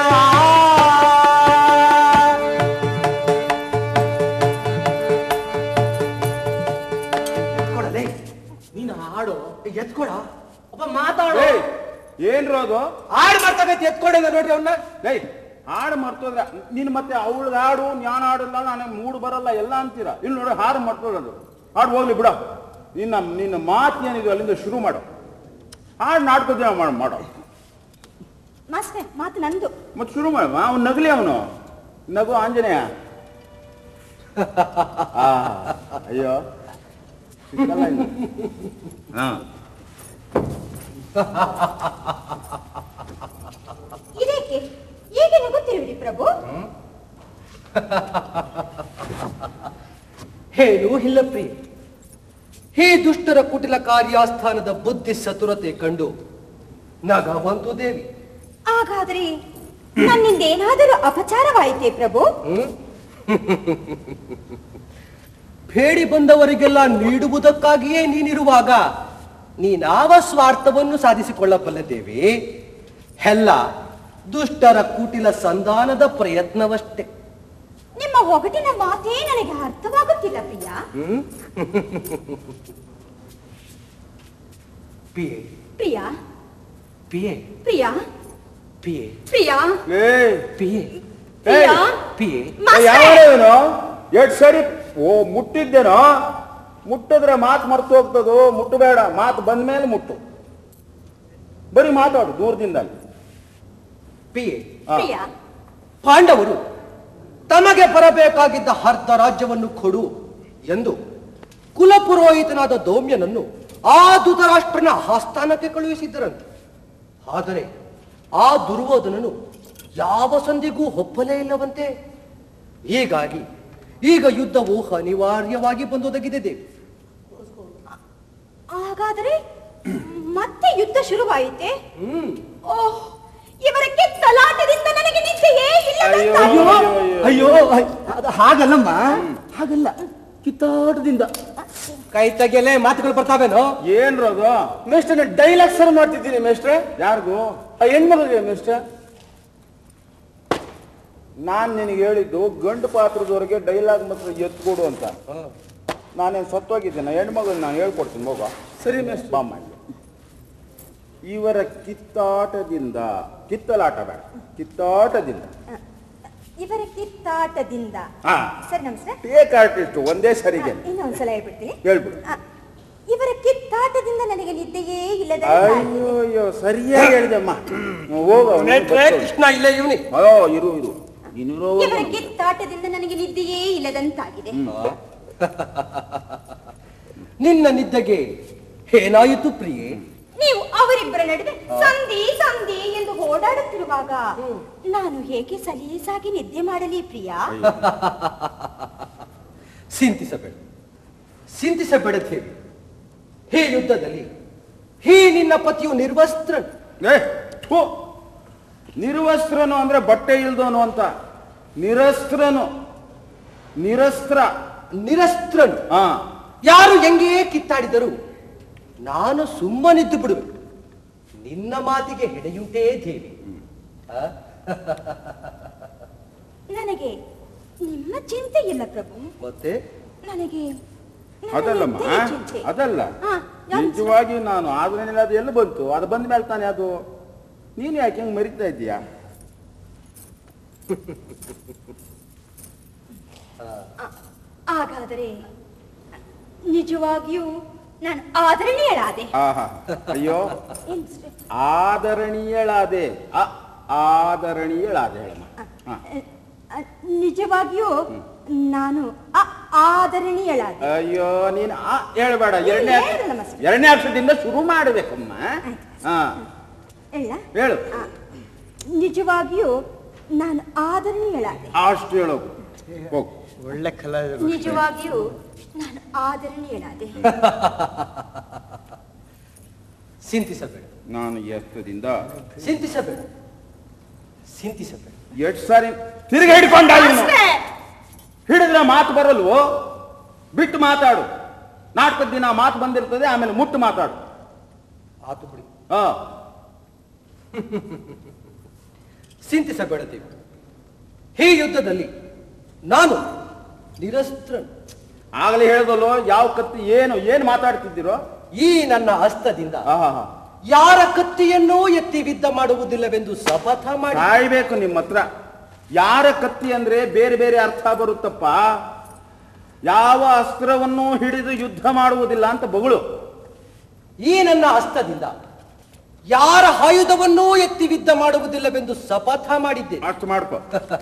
ಎತ್ಕೊಡಲೇ ನೀನು ಹಾಡು ಎತ್ಕೊಡ ಒಬ್ಬ ಮಾತಾಡು ಏಯ್ ಏನ್ರು ಅದು ಹಾಡು ಮಾಡ್ತಾಗೈತಿ ಎತ್ಕೊಡೆ ನೋಡ್ರಿ ಅವನ್ನ ಏಯ್ ಹಾಡು ಮರ್ತೋದ್ರೆ ನೀನು ಮತ್ತೆ ಅವಳದ ಹಾಡು ಜ್ಞಾನ ಹಾಡಲ್ಲ ನನಗೆ ಮೂಡ್ ಬರಲ್ಲ ಎಲ್ಲ ಅಂತೀರ ಇಲ್ಲಿ ನೋಡಿ ಹಾಡು ಮರ್ತೋದು ಹಾಡು ಹೋಗ್ಲಿ ಬಿಡ ನಿನ್ನ ನಿನ್ನ ಮಾತು ಏನಿದೆ ಅಲ್ಲಿಂದ ಶುರು ಮಾಡು ಹಾಡು ನಾಟಕದ ಮಾಡು ಮಾಡೋ ಮಾಸ್ಟರ್ ಮಾತು ನಂದು ಮತ್ತೆ ಶುರು ಮಾಡು ಅವ್ನು ನಗಲಿ ಅವನು ನಗು ಆಂಜನೇಯ ಆ, ಅಯ್ಯೋ ಸಿಕ್ಕಲ್ಲ ಇನ್ನು. ಹಾ ಇದೇಕೆ ಹೇಗೆ ನಗುತ್ತಿರುವಿರಿ ಪ್ರಭು ಹೇಳು ಹಿಲ್ಲಪ್ರಿ ಹೇ ದುಷ್ಟರ ಕುಟಿಲ ಕಾರ್ಯಾಸ್ಥಾನದ ಬುದ್ಧಿ ಚತುರತೆ ಕಂಡು ನಗವಂತು ದೇವಿ ಹಾಗಾದ್ರೆ ನನ್ನಿಂದ ಏನಾದರೂ ಅಪಚಾರವಾಯಿತೇ ಪ್ರಭು ಬೇಡಿ ಬಂದವರಿಗೆಲ್ಲ ನೀಡುವುದಕ್ಕಾಗಿಯೇ ನೀನಿರುವಾಗ ನೀನಾವ ಸ್ವಾರ್ಥವನ್ನು ಸಾಧಿಸಿಕೊಳ್ಳಬಲ್ಲ ದೇವಿ ಎಲ್ಲ ದುಷ್ಟರ ಕುಟಿಲ ಸಂಧಾನದ ಪ್ರಯತ್ನವಷ್ಟೇ ನಿಮ್ಮ ಒಗಟಿನ ಮಾತೇ ನನಗೆ ಅರ್ಥವಾಗುತ್ತಿಲ್ಲ ಪ್ರಿಯ ಹ್ಮ್ ಪಿಯೆ ಪ್ರಿಯ ಪಿಯೆ ಪ್ರಿಯ ಪಿಯೆ ಪ್ರಿಯ ಏಯ್ ಪಿಯೆ ಪ್ರಿಯ ಪಿಯೆ ಮಾಸ್ಟ್ರೇ! ಯಾವನು ಎಷ್ಟು ಸರಿ ಓ ಮುಟ್ಟಿದ್ದೇನೋ ಮುಟ್ಟಿದ್ರೆ ಮಾತು ಮರ್ತು ಹೋಗ್ತದೋ ಮುಟ್ಟಬೇಡ ಮಾತು ಬಂದ್ಮೇಲೆ ಮುಟ್ಟು ಬರೀ ಮಾತಾಡು ದೂರದಿಂದ ಪಿಯೆ ಹಾ. ಪ್ರಿಯ ಪಾಂಡವರು ತಮಗೆ ಬರಬೇಕಾಗಿದ್ದ ಅರ್ಧ ರಾಜ್ಯವನ್ನು ಕೊಡು ಎಂದು ಕುಲಪುರೋಹಿತನಾದ ದೌಮ್ಯನನ್ನು ಆ ಧೃತರಾಷ್ಟ್ರನ ಆಸ್ಥಾನಕ್ಕೆ ಕಳುಹಿಸಿದ್ದರಂತೆ ಆದರೆ ಆ ದುರ್ಯೋಧನನು ಯಾವ ಸಂಧಿಗೂ ಒಪ್ಪಲೇ ಇಲ್ಲವಂತೆ ಹೀಗಾಗಿ ಈಗ ಯುದ್ಧವು ಅನಿವಾರ್ಯವಾಗಿ ಬಂದೊದಗಿದೆ ದೇವಿ ಹಾಗಾದರೆ ಮತ್ತೆ ಯುದ್ಧ ಶುರುವಾಯಿತೆ ಓಹ್ ಇವರ ಕಿತ್ತಲಾಟದಿಂದ ನನಗೆ ನಿದ್ದೆಯೇ ಇಲ್ಲದಂತಾಗಿದೆ. ಅಯ್ಯೋ ಅದು ಹಾಗಲ್ಲಮ್ಮ ಹಾಗಲ್ಲ ಕಿತ್ತಾಟದಿಂದ ಕೈ ತೆಗೆಯಲೇ ಮಾತುಗಳು ಬರ್ತಾವೇನೋ ಏನ್ರ ಅದು ಮೇಷ್ಟ್ರೆ ಡೈಲಾಗ್ ಸರ್ ಮಾಡ್ತಿದ್ದೀನಿ ಮೇಷ್ಟ್ರೆ ಯಾರಿಗೂ ಆ ಹೆಣ್ಮಗಳಿಗೆ ಮೇಷ್ಟ್ರೆ ನಾನ್ ನಿನಗೆ ಹೇಳಿದ್ದು ಗಂಡು ಪಾತ್ರದವರೆಗೆ ಡೈಲಾಗ್ ಮಾತ್ರ ಎತ್ಕೊಡು ಅಂತ ನಾನೇನು ಸತ್ತೋಗಿದ್ದೇನೆ ಹೆಣ್ಮಗಳು ನಾನು ಹೇಳ್ಕೊಡ್ತೀನಿ ಹೋಗ ಸರಿ ಮೇಷ್ಟ್ರೆ ಬಾ ಮಾಡಿ ಇವರ ಕಿತ್ತಾಟದಿಂದ ಕಿತ್ತಲಾಟ ಬೇಡ ಕಿತ್ತಾಟದಿಂದ ಇವರ ಕಿತ್ತಾಟದಿಂದ ಹಾ ಸರಿ ನಮಸ್ತೆ ಟೇಕ್ ಆರ್ಟಿಸ್ಟ್ ಒಂದೇ ಸರಿಗೆ ಇನ್ನೊಂದ್ಸಲ ಹೇಳ್ಬಿಡ್ತೀನಿ ಹೇಳ್ಬಿಡು ಆ, ಇವರ ಕಿತ್ತಾಟದಿಂದ ನನಗೆ ನಿದ್ದೆಯೇ ಇಲ್ಲದ ಅಯ್ಯೋ ಅಯ್ಯೋ ಸರಿಯಾಗಿ ಹೇಳಿದೆಮ್ಮ ಹೋಗ ಮೇಷ್ಟ್ರೆ ಕೃಷ್ಣ ಇಲ್ಲೇ ಇವನಿ ಅಯ್ಯೋ ಇರು ಇರು ಇನ್ನೂರು ಇವರ ಕಿತ್ತಾಟದಿಂದ ನನಗೆ ನಿದ್ದೆಯೇ ಇಲ್ಲದಂತಾಗಿದೆ ನಿನ್ನ ನಿದ್ದೆಗೆ ಏನಾಯಿತು ಪ್ರಿಯೆ ನೀವು ಅವರಿಬ್ಬರ ನಡುವೆ ಸಂಧಿ ಸಂಧಿ ಎಂದು ಓಡಾಡುತ್ತಿರುವಾಗ ನಾನು ಹೇಗೆ ಸಲೀಸಾಗಿ ನಿದ್ದೆ ಮಾಡಲಿ ಪ್ರಿಯ ಚಿಂತಿಸಬೇಡ ಚಿಂತಿಸಬೇಡ ದೇವಿ ಈ ಯುದ್ಧದಲ್ಲಿ ಈ ನಿನ್ನ ಪತಿಯು ನಿರ್ವಸ್ತ್ರ ಏ ಥು. ನಿರ್ವಸ್ತ್ರನು ಅಂದ್ರೆ ಬಟ್ಟೆ ಇಲ್ದೋನು ಅಂತ ನಿರಸ್ತ್ರನು ನಿರಸ್ತ್ರ ನಿರಸ್ತ್ರನು ಹಾ ಯಾರು ಹೆಂಗೇ ಕಿತ್ತಾಡಿದರು ನಾನು ಸುಮ್ಮನಿದ್ದು ಬಿಡುವೆ ನಿನ್ನ ಮಾತಿಗೆ ಹೆಡೆಯುಂಟೇ ದೇವಿ ಆ? ನನಗೆ ನಿಮ್ಮ ಚಿಂತೆ ಇಲ್ಲ ಪ್ರಭು ಮತ್ತೆ ನನಗೆ ನನ್ನ ಅದಲ್ಲಮ್ಮ ನಿದ್ದೆಯ ಚಿಂತೆ. ಅದಲ್ಲ ಹಾ, ಯಾವ್ದು? ನಿಜವಾಗಿ ನಾನು ಆದ್ರೆ ಅದು ಎಲ್ಲಿ ಬಂತು ಅದು ಬಂದ ಮೇಲೆ ತಾನೆ ಅದು ನೀನು ಯಾಕೆ ಹೆಂಗ್ ಮರಿತಾ ಇದ್ದೀಯಾ ಹಾಗಾದರೆ ನಿಜವಾಗಿಯೂ ನಾನು ಆದರಣೀಯಳಾದೆ ಆಹಾ ಅಯ್ಯೋ ಏನ್ ಸರ್? ಆದರಣೀಯಳಾದೆ ಅ ಆದರಣೀಯಳಾದೆ ಹೇಳಮ್ಮ ಹಾ. ಅ, ನಿಜವಾಗಿಯೂ ನಾನು ಅ- ಆದರಣೀಯಳಾದೆ ಅಯ್ಯೋ ನೀನು ಆ ಹೇಳ್ಬೇಡ ಎರಡನೇ ಹೇಳಿದ್ರಲ್ಲ ಮಾಸ್ಟರ್. ಎರಡನೇ ಅಕ್ಷರದಿಂದ ಶುರು ಮಾಡಬೇಕಮ್ಮ ಹಾ ಇಲ್ಲ ಹೇಳು ಆ, ನಿಜವಾಗಿಯೂ ನಾನು ಆದರಣೀಯಳಾದೆ ಅಷ್ಟು ಹೇಳೋದು ಹೋಗು ಒಳ್ಳೆ ಕಲ ನಿಜವಾಗಿಯೂ ನಾನು ಆದರಣೀಯಳಾದೆ ಚಿಂತಿಸಬೇಡ ನಾನು ಎಷ್ಟದಿಂದ ಚಿಂತಿಸಬೇಡ ಚಿಂತಿಸಬೇಡ ಎಷ್ಟು ಸಾರಿ ತಿರುಗಿ ಹಿಡ್ಕೊಂಡ ಅಷ್ಟೇ. ಹಿಡಿದ್ರೆ ಮಾತು ಬರಲ್ವೋ ಬಿಟ್ಟು ಮಾತಾಡು ನಾಟಕದ ದಿನ ಮಾತು ಬಂದಿರ್ತದೆ ಆಮೇಲೆ ಮುಟ್ಟು ಮಾತಾಡು ಆತು ಬಿಡಿ ಹಾ ಚಿಂತಿಸಬೇಡ ದೇವಿ ಈ ಯುದ್ಧದಲ್ಲಿ ನಾನು ನಿರಸ್ತ್ರ ಆಗಲೇ ಹೇಳ್ದಲ್ಲೋ ಯಾವ ಕತ್ತಿ ಏನು ಏನು ಮಾತಾಡ್ತಿದ್ದೀರೋ ಈ ನನ್ನ ಹಸ್ತದಿಂದ ಆಹಾ ಯಾರ ಕತ್ತಿಯನ್ನೂ ಎತ್ತಿ ಯುದ್ಧ ಮಾಡುವುದಿಲ್ಲವೆಂದು ಶಪಥ ಮಾಡಿ ಕಾಯ್ಬೇಕು ನಿಮ್ಮ ಹತ್ರ ಯಾರ ಕತ್ತಿ ಅಂದ್ರೆ ಬೇರೆ ಬೇರೆ ಅರ್ಥ ಬರುತ್ತಪ್ಪ ಯಾವ ಅಸ್ತ್ರವನ್ನು ಹಿಡಿದು ಯುದ್ಧ ಮಾಡುವುದಿಲ್ಲ ಅಂತ ಬಗಳು ಈ ನನ್ನ ಹಸ್ತದಿಂದ ಯಾರ ಆಯುಧವನ್ನೂ ಎತ್ತಿ ಯುದ್ಧ ಮಾಡುವುದಿಲ್ಲವೆಂದು ಶಪಥ ಮಾಡಿದ್ದೆ ಅಷ್ಟು ಮಾಡ್ಕೊ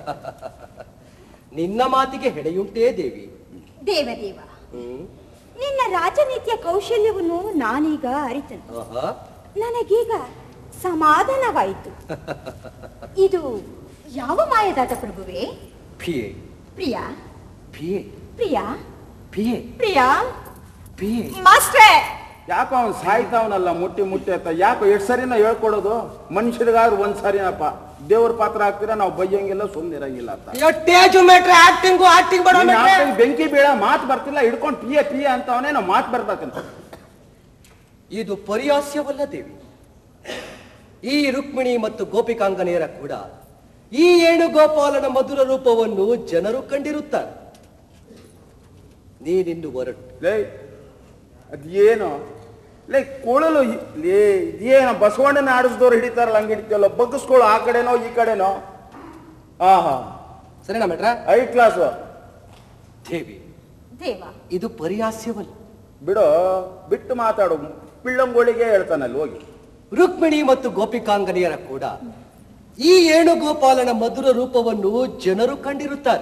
ನಿನ್ನ ಮಾತಿಗೆ ಹೆಡೆಯುಂಟೇ ದೇವಿ ದೇವದೇವ ನಿನ್ನ ರಾಜನೀತಿಯ ಕೌಶಲ್ಯವನ್ನು ನಾನೀಗ ಅರಿತನು ಆಹಾ. ನನಗೀಗ ಸಮಾಧಾನವಾಯಿತು ಇದು ಯಾವ ಮಾಯದಾಟ ಪ್ರಭುವೇ ಪಿಯೆ ಪ್ರಿಯ ಪಿಯೆ ಪ್ರಿಯ ಪಿಯೆ ಪ್ರಿಯ ಪಿಯೆ ಮಾಸ್ಟ್ರೇ ಯಾಕೋ ಅವ್ನು ಸಾಯ್ತಾವನಲ್ಲ ಮುಟ್ಟಿ ಮುಟ್ಟಿ ಅಂತ ಯಾಕೋ ಎಷ್ಟು ಸರಿನ ಹೇಳ್ಕೊಡೋದು ಮನುಷ್ಯರಿಗಾದ್ರೂ ಒಂದ್ ಸರಿನಪ್ಪ ದೇವ್ರ ಪಾತ್ರ ಹಾಕ್ತೀರಾ ನಾವು ಬೈಯಂಗಿಲ್ಲ ಸುಮ್ಮನಿರಂಗಿಲ್ಲ ಅಂತ ಟೇಜು ಮೇಟ್ರೆ ಆಕ್ಟಿಂಗು ಆಕ್ಟಿಂಗ್ ಮಾಡೋ ನೀನ್ ಮೇಟ್ರೆ ಆಟಕ್ಕೆ ಬೆಂಕಿ ಬೀಳ ಮಾತು ಬರ್ತಿಲ್ಲ ಹಿಡ್ಕೊಂಡು ಪಿಯ ಪಿಯ ಅಂತವನೇ ನಾವು ಮಾತು ಬರ್ಬೇಕಂತ ಇದು ಪರಿಹಾಸ್ಯವಲ್ಲ ದೇವಿ ಈ ರುಕ್ಮಿಣಿ ಮತ್ತು ಗೋಪಿಕಾಂಗನೆಯರ ಕೂಡ ಈ ಏಣುಗೋಪಾಲನ ಮಧುರ ರೂಪವನ್ನು ಜನರು ಕಂಡಿರುತ್ತಾರೆ ನೀನಿನ್ನು ಹೊರಟು ಲೇ ಅದೇನು ಲೇ ಕೊಳಲು ಹಿ- ಲೇ ಇದೇನೋ ಬಸವಣ್ಣನ ಆಡಿಸ್ದವ್ರು ಹಿಡಿತಾರಲ್ಲ ಹಂಗೆ ಹಿಡಿತೀವಲ್ಲ ಬಗ್ಗಿಸ್ಕೊಳ್ಳು ಆ ಕಡೆನೋ ಈ ಕಡೆನೋ ಹಾ ಹಾ ಸರಿನಾ ಮೇಟ್ರ ಐ ಕ್ಲಾಸ್ ದೇವಿ ದೇವ ಇದು ಪರಿಹಾಸ್ಯವಲ್ಲ ಬಿಡು ಬಿಟ್ಟು ಮಾತಾಡು ಪಿಳ್ಳಂಗೋಳಿಗೆ ಹೇಳ್ತಾನಲ್ಲಿ ಹೋಗಿ ರುಕ್ಮಿಣಿ ಮತ್ತು ಗೋಪಿಕಾಂಗನೆಯರ ಕೂಡ ಈ ಏಣುಗೋಪಾಲನ ಮಧುರ ರೂಪವನ್ನು ಜನರು ಕಂಡಿರುತ್ತಾರೆ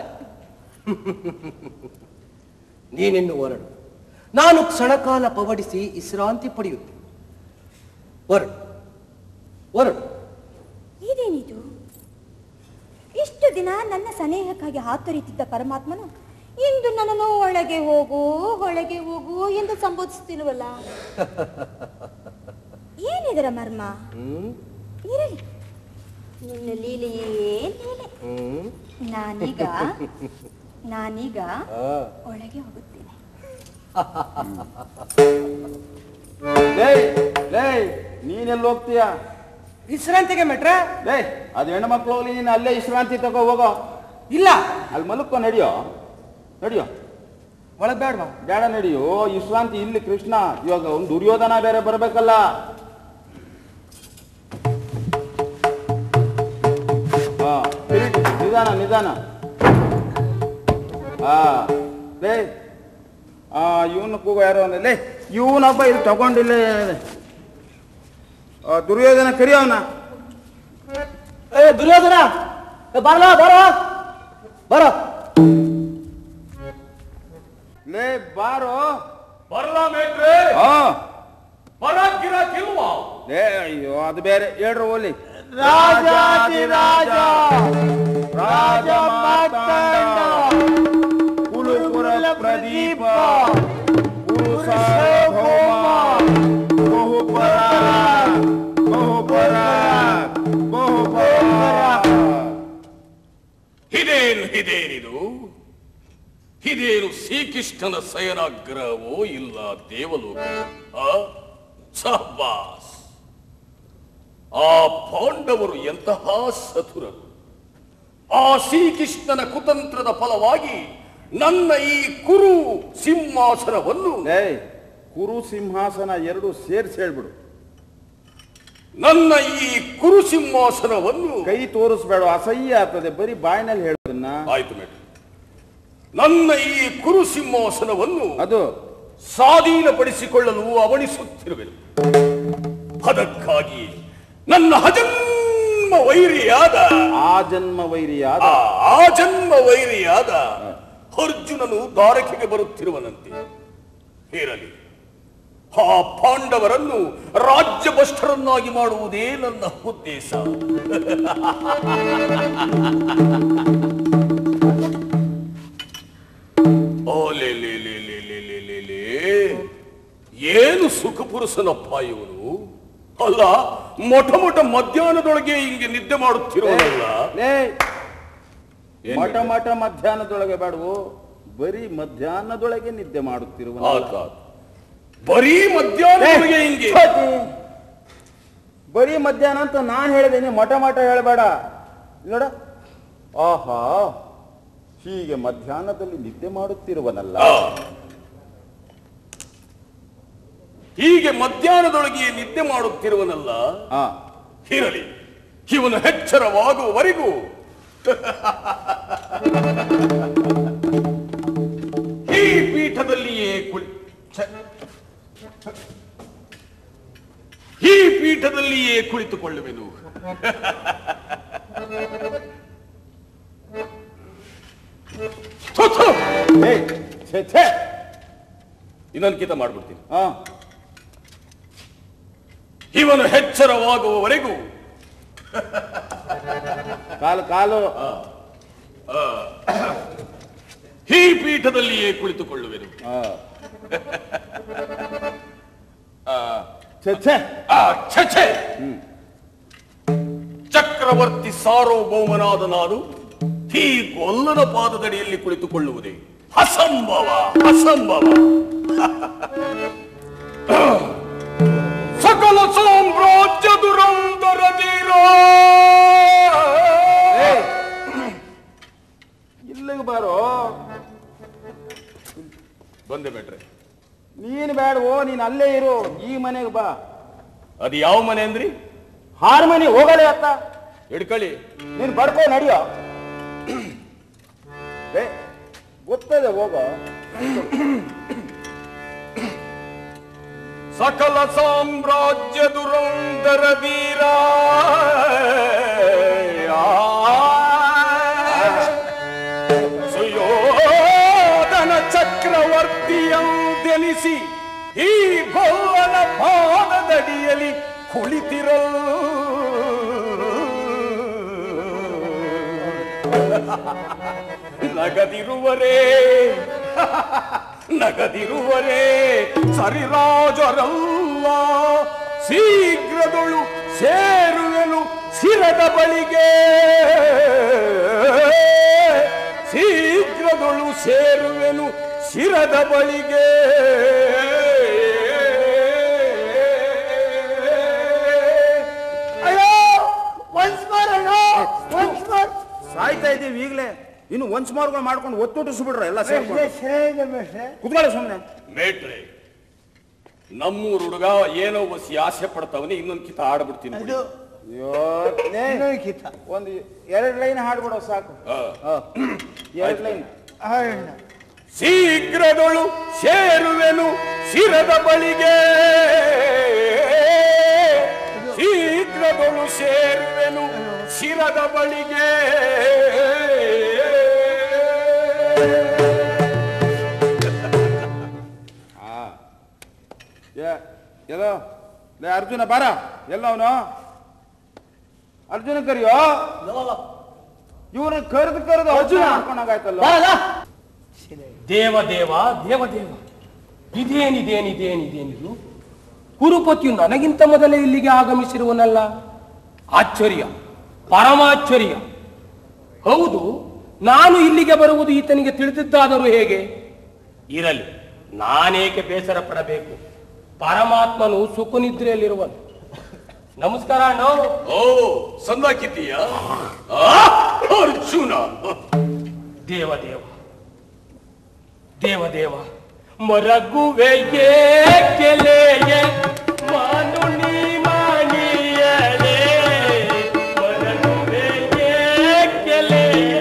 ನೀನಿನ್ನು ಹೊರಡು ನಾನು ಕ್ಷಣಕಾಲ ಪವಡಿಸಿ ವಿಶ್ರಾಂತಿ ಪಡೆಯುತ್ತೆ ಹೊರಡು ಹೊರಡು ಇದೇನಿದು ಇಷ್ಟು ದಿನ ನನ್ನ ಸನೇಹಕ್ಕಾಗಿ ಹಾತೊರಿತಿದ್ದ ಪರಮಾತ್ಮನು ಇಂದು ನನ್ನನ್ನು ಒಳಗೆ ಹೋಗು ಒಳಗೆ ಹೋಗು ಎಂದು ಸಂಬೋಧಿಸುತ್ತಿಲ್ವಲ್ಲ ಏನಿದರ ಮರ್ಮ ಹ್ಮ್ ಇರಲಿ ನಿನ್ನ ಲೀಲೆಯೇ ಲೀಲೆ ಹ್ಮ್ ನಾನೀಗ ನಾನೀಗ ಆ. ಒಳಗೆ ಹೋಗುತ್ತೇನೆ ಲೇ ಲೇ ನೀನೆಲ್ಲಿ ಹೋಗ್ತೀಯ ವಿಶ್ರಾಂತಿಗೆ ಮೆಟ್ರ ಲೇ ಅದು ಹೆಣ್ಣು ಮಕ್ಳು ಹೋಗ್ಲಿ ನೀನು ಅಲ್ಲೇ ವಿಶ್ರಾಂತಿ ತಗೋ ಹೋಗೋ ಇಲ್ಲ ಅಲ್ಲಿ ಮಲಕ್ಕೋ ನಡಿಯೋ ನಡಿಯೋ ಒಳಗ್ ಬೇಡವಾ ಬೇಡ ನಡಿಯೋ ವಿಶ್ರಾಂತಿ ಇಲ್ಲಿ ಕೃಷ್ಣ ಇವಾಗ ಒಂದು ದುರ್ಯೋಧನ ಬೇರೆ ಬರ್ಬೇಕಲ್ಲ ಹಾ ತಿರುಗಿ, ನಿಧಾನ ನಿಧಾನ ಹಾ ಲೇ ಆ ಇವನು ಕೂಗೋ ಯಾರೋ ಅಂದ ಲೇ ಇವನೊಬ್ಬ ಇದು ತಗೊಂಡಿಲ್ಲ ಆ, ದುರ್ಯೋಧನ ಕರಿಯವನ ಏ ದುರ್ಯೋಧನ ಏ, ಬಾರಲಾ ಬಾರೋ ಬಾರೋ ಲೇ ಬಾರೋ ಬರಲ ಮೇಟ್ರೆ ಹಾ ಪರಾಗಿರಕ್ಕಿಲ್ವಾ ಲೇ ಅಯ್ಯೋ ಅದು ಬೇರೆ ಹೇಳ್ರು ಓಲಿ ರಾಜಾಧಿರಾಜ ರಾಜ ಮಾರ್ತಾಂಡ ಕುಲುಪುರ ಪ್ರದೀಪ ಕುರು ಸಾರ್ವಭೌಮ ಬಹುಪರ ಬಹುಪರ ಬಹುಪರ ಇದೇನು ಇದೇನಿದು ಇದೇನು ಶ್ರೀಕೃಷ್ಣನ ಶಯನಾಗ್ರಹವೋ ಇಲ್ಲ ದೇವಲೋಕ ಸಹಬಾಸ್ ಆ ಪಾಂಡವರು ಎಂತಹ ಸತುರರು ಆ ಶ್ರೀಕೃಷ್ಣನ ಕುತಂತ್ರದ ಫಲವಾಗಿ ನನ್ನ ಈ ಕುರು ಸಿಂಹಾಸನವನ್ನು ಲೇ ಕುರು ಸಿಂಹಾಸನ ಎರಡು ಸೇರಿಸಿ ಹೇಳ್ಬಿಡು ನನ್ನ ಈ ಕುರು ಸಿಂಹಾಸನವನ್ನು ಕೈ ತೋರಿಸ್ಬೇಡ ಅಸಹ್ಯ ಆಗ್ತದೆ ಬರೀ ಬಾಯಿನಲ್ಲಿ ಹೇಳೋದನ್ನ ಆಯ್ತು ಮೇಡಮ್ ನನ್ನ ಈ ಕುರು ಸಿಂಹಾಸನವನ್ನು ಅದು ಸ್ವಾಧೀನಪಡಿಸಿಕೊಳ್ಳಲು ಅವಣಿಸುತ್ತಿರುವೆನು ಅದಕ್ಕಾಗಿ ನನ್ನ ಹಜನ್ಮ ವೈರಿಯಾದ ಆ ಜನ್ಮ ವೈರಿಯಾದ ಆ ಆಜನ್ಮ ವೈರಿಯಾದ ಅರ್ಜುನನು ದ್ವಾರಕೆಗೆ ಬರುತ್ತಿರುವನಂತೆ ಇರಲಿ ಆ ಪಾಂಡವರನ್ನು ರಾಜ್ಯಭ್ರಷ್ಟರನ್ನಾಗಿ ಮಾಡುವುದೇ ನನ್ನ ಉದ್ದೇಶ ಓಲೆ ಲೇ ಲೇ ಲೇ ಲೇ ಲೇ ಲೇ ಲೇ. ಏನು ಸುಖಪುರುಷನಪ್ಪ ಇವನು ಅಲ್ಲ ಮೊಟ ಮೊಟ ಮಧ್ಯಾಹ್ನದೊಳಗೆ ಹಿಂಗೆ ನಿದ್ದೆ ಮಾಡುತ್ತಿರುವನಲ್ಲ ಲೇ ಏನ್ ಮಠ ಬೇಕು? ಮಠ ಮಧ್ಯಾಹ್ನದೊಳಗೆ ಬೇಡವು ಬರೀ ಮಧ್ಯಾಹ್ನದೊಳಗೆ ನಿದ್ದೆ ಮಾಡುತ್ತಿರುವ ಆತ ಬರೀ ಮಧ್ಯಾಹ್ನದೊಳಗೆ ಹಿಂಗೆ ಬರೀ ಮಧ್ಯಾಹ್ನ ಅಂತ ನಾನು ಹೇಳಿದೆ ನೀ ಮಠ ಮಠ ಹೇಳಬೇಡ ನೋಡ ಆಹಾ ಹೀಗೆ ಮಧ್ಯಾಹ್ನದಲ್ಲಿ ನಿದ್ದೆ ಮಾಡುತ್ತಿರುವನಲ್ಲ ಆ. ಹೀಗೆ ಮಧ್ಯಾಹ್ನದೊಳಗೆ ನಿದ್ದೆ ಮಾಡುತ್ತಿರುವನಲ್ಲ ಆ ಇರಲಿ ಇವನು ಎಚ್ಚರವಾಗುವವರೆಗೂ ಈ ಪೀಠದಲ್ಲಿಯೇ ಕುಳಿ ಛೆ. ಈ ಪೀಠದಲ್ಲಿಯೇ ಕುಳಿತುಕೊಳ್ಳುವೆನು ಥು, ಥು. ಏ, ಛೆ, ಛೆ. ಇನ್ನೊಂದ್ಕಿತ ಮಾಡ್ಬಿಡ್ತೀನಿ ಆ, ಇವನು ಎಚ್ಚರವಾಗುವವರೆಗೂ ಕಾಲು ಕಾಲು ಈ ಪೀಠದಲ್ಲಿಯೇ ಕುಳಿತುಕೊಳ್ಳುವೆನು ಆ. ಛೆ, ಛೆ. ಆ, ಛೆ, ಛೆ. ಚಕ್ರವರ್ತಿ ಸಾರ್ವಭೌಮನಾದ ನಾನು ಈ ಗೊಲ್ಲನ ಪಾದದಡಿಯಲ್ಲಿ ಕುಳಿತುಕೊಳ್ಳುವುದೇ ಅಸಂಭವ ಅಸಂಭವ ಬೇಡ ಓ ನೀನ್ ಅಲ್ಲೇ ಇರು ಈ ಮನೆಗೆ ಬಾ ಅದು ಯಾವ ಮನೆ ಅಂದ್ರಿ ಹಾರ್ಮನಿ ಹೋಗಲೇ ಅತ್ತ ಹಿಡ್ಕೊಳ್ಳಿ ನೀನ್ ಬಡ್ಕೋ ನಡಿಯೋ ಏ, ಗೊತ್ತದೆ ಹೋಗೋ ಸಕಲ ಸಾಮ್ರಾಜ್ಯ ದುರಂದರ ವೀರ ಸುಯೋಧನ ಚಕ್ರವರ್ತಿಯಂತೆನಿಸಿ ಈ ಭೋವನ ಪಾದದಡಿಯಲ್ಲಿ ಕುಳಿತಿರಲ್ ನಗದಿರುವರೇ ನಗದಿರುವರೇ ಸರಿರಾಜರಲ್ಲ ಶೀಘ್ರದೊಳು ಸೇರುವೆನು ಶಿರದ ಬಳಿಗೆ ಶೀಘ್ರದೊಳು ಸೇರುವೆನು ಶಿರದ ಬಳಿಗೆ ಅಯ್ಯೋ ಒನ್ಸ್ ಮೋರ್ ಅಣ್ಣ ಒನ್ಸ್ ಮೋರ್ ಸಾಯ್ತಾ ಇದೀವಿ ಈಗಲೇ ಇನ್ನು ಒಂದ್ ಮಾರ್ಗಳು ಮಾಡ್ಕೊಂಡು ಒತ್ತುಟಿಸ್ಬಿಡ್ರ ಎಲ್ಲ ಸೇರ್ಕೊಂಡು ಕುತ್ಕೊಳ್ಳಿ ಸುಮ್ಮನೆ ಮೇಟ್ರೆ ನಮ್ಮೂರ್ ಹುಡುಗ ಏನೋ ಒಸಿ ಆಸೆ ಪಡ್ತಾವನಿ ಇನ್ನೊಂದ್ ಕಿತ ಆಡ್ಬಿಡ್ತೀನಿ ಬಿಡಿ. ಅಯ್ಯೋ ಒಂದು ಎರಡು ಲೈನ್ ಹಾಡ್ಬಿಡೋ ಸಾಕು ಹಾ. ಹ. ಎರಡು ಲೈನ್ ಶೀಘ್ರದೊಳು ಸೇರುವೆನು ಶಿರದ ಬಳಿಗೆ ಶೀಘ್ರದೊಳು ಸೇರುವೆನು ಶಿರದ ಬಳಿಗೆ ಏ- ಎಲ್ಲೋ ಲೇ ಅರ್ಜುನ ಬಾರ ಎಲ್ಲ ಅವನು ಅರ್ಜುನ ಕರಿಯೋ ಇವನ ಕರೆದು ಕರೆದು ಅರ್ಜುನ ಹಾಕೊಂಡಾಗಾಯ್ತಲ್ಲ ದೇವ ದೇವ ದೇವ ದೇವ ಇದೇನಿದೇನಿದೇನಿದೇನಿದು ಕುರುಪತಿಯು ನನಗಿಂತ ಮೊದಲೇ ಇಲ್ಲಿಗೆ ಆಗಮಿಸಿರುವನಲ್ಲ ಆಶ್ಚರ್ಯ ಪರಮಾಶ್ಚರ್ಯ ಹೌದು ನಾನು ಇಲ್ಲಿಗೆ ಬರುವುದು ಈತನಿಗೆ ತಿಳಿದಿದ್ದಾದರೂ ಹೇಗೆ ಇರಲಿ ನಾನೇಕೆ ಬೇಸರ ಪಡಬೇಕು ಪರಮಾತ್ಮನು ಸುಖನಿದ್ರೆಯಲ್ಲಿರುವನು ನಮಸ್ಕಾರ ಅಣ್ಣ ಓ ಸಂದಾಕಿದ್ದೀಯ ಅರ್ಜುನ ದೇವ ದೇವ ದೇವ ದೇವ ಮರಗುವೆ ಕೆಲೆಯೇ ಮಾನುಣಿ ಮಾಣಿಯಲೇ ಮರಗುವೆ ಕೆಲೆಯೇ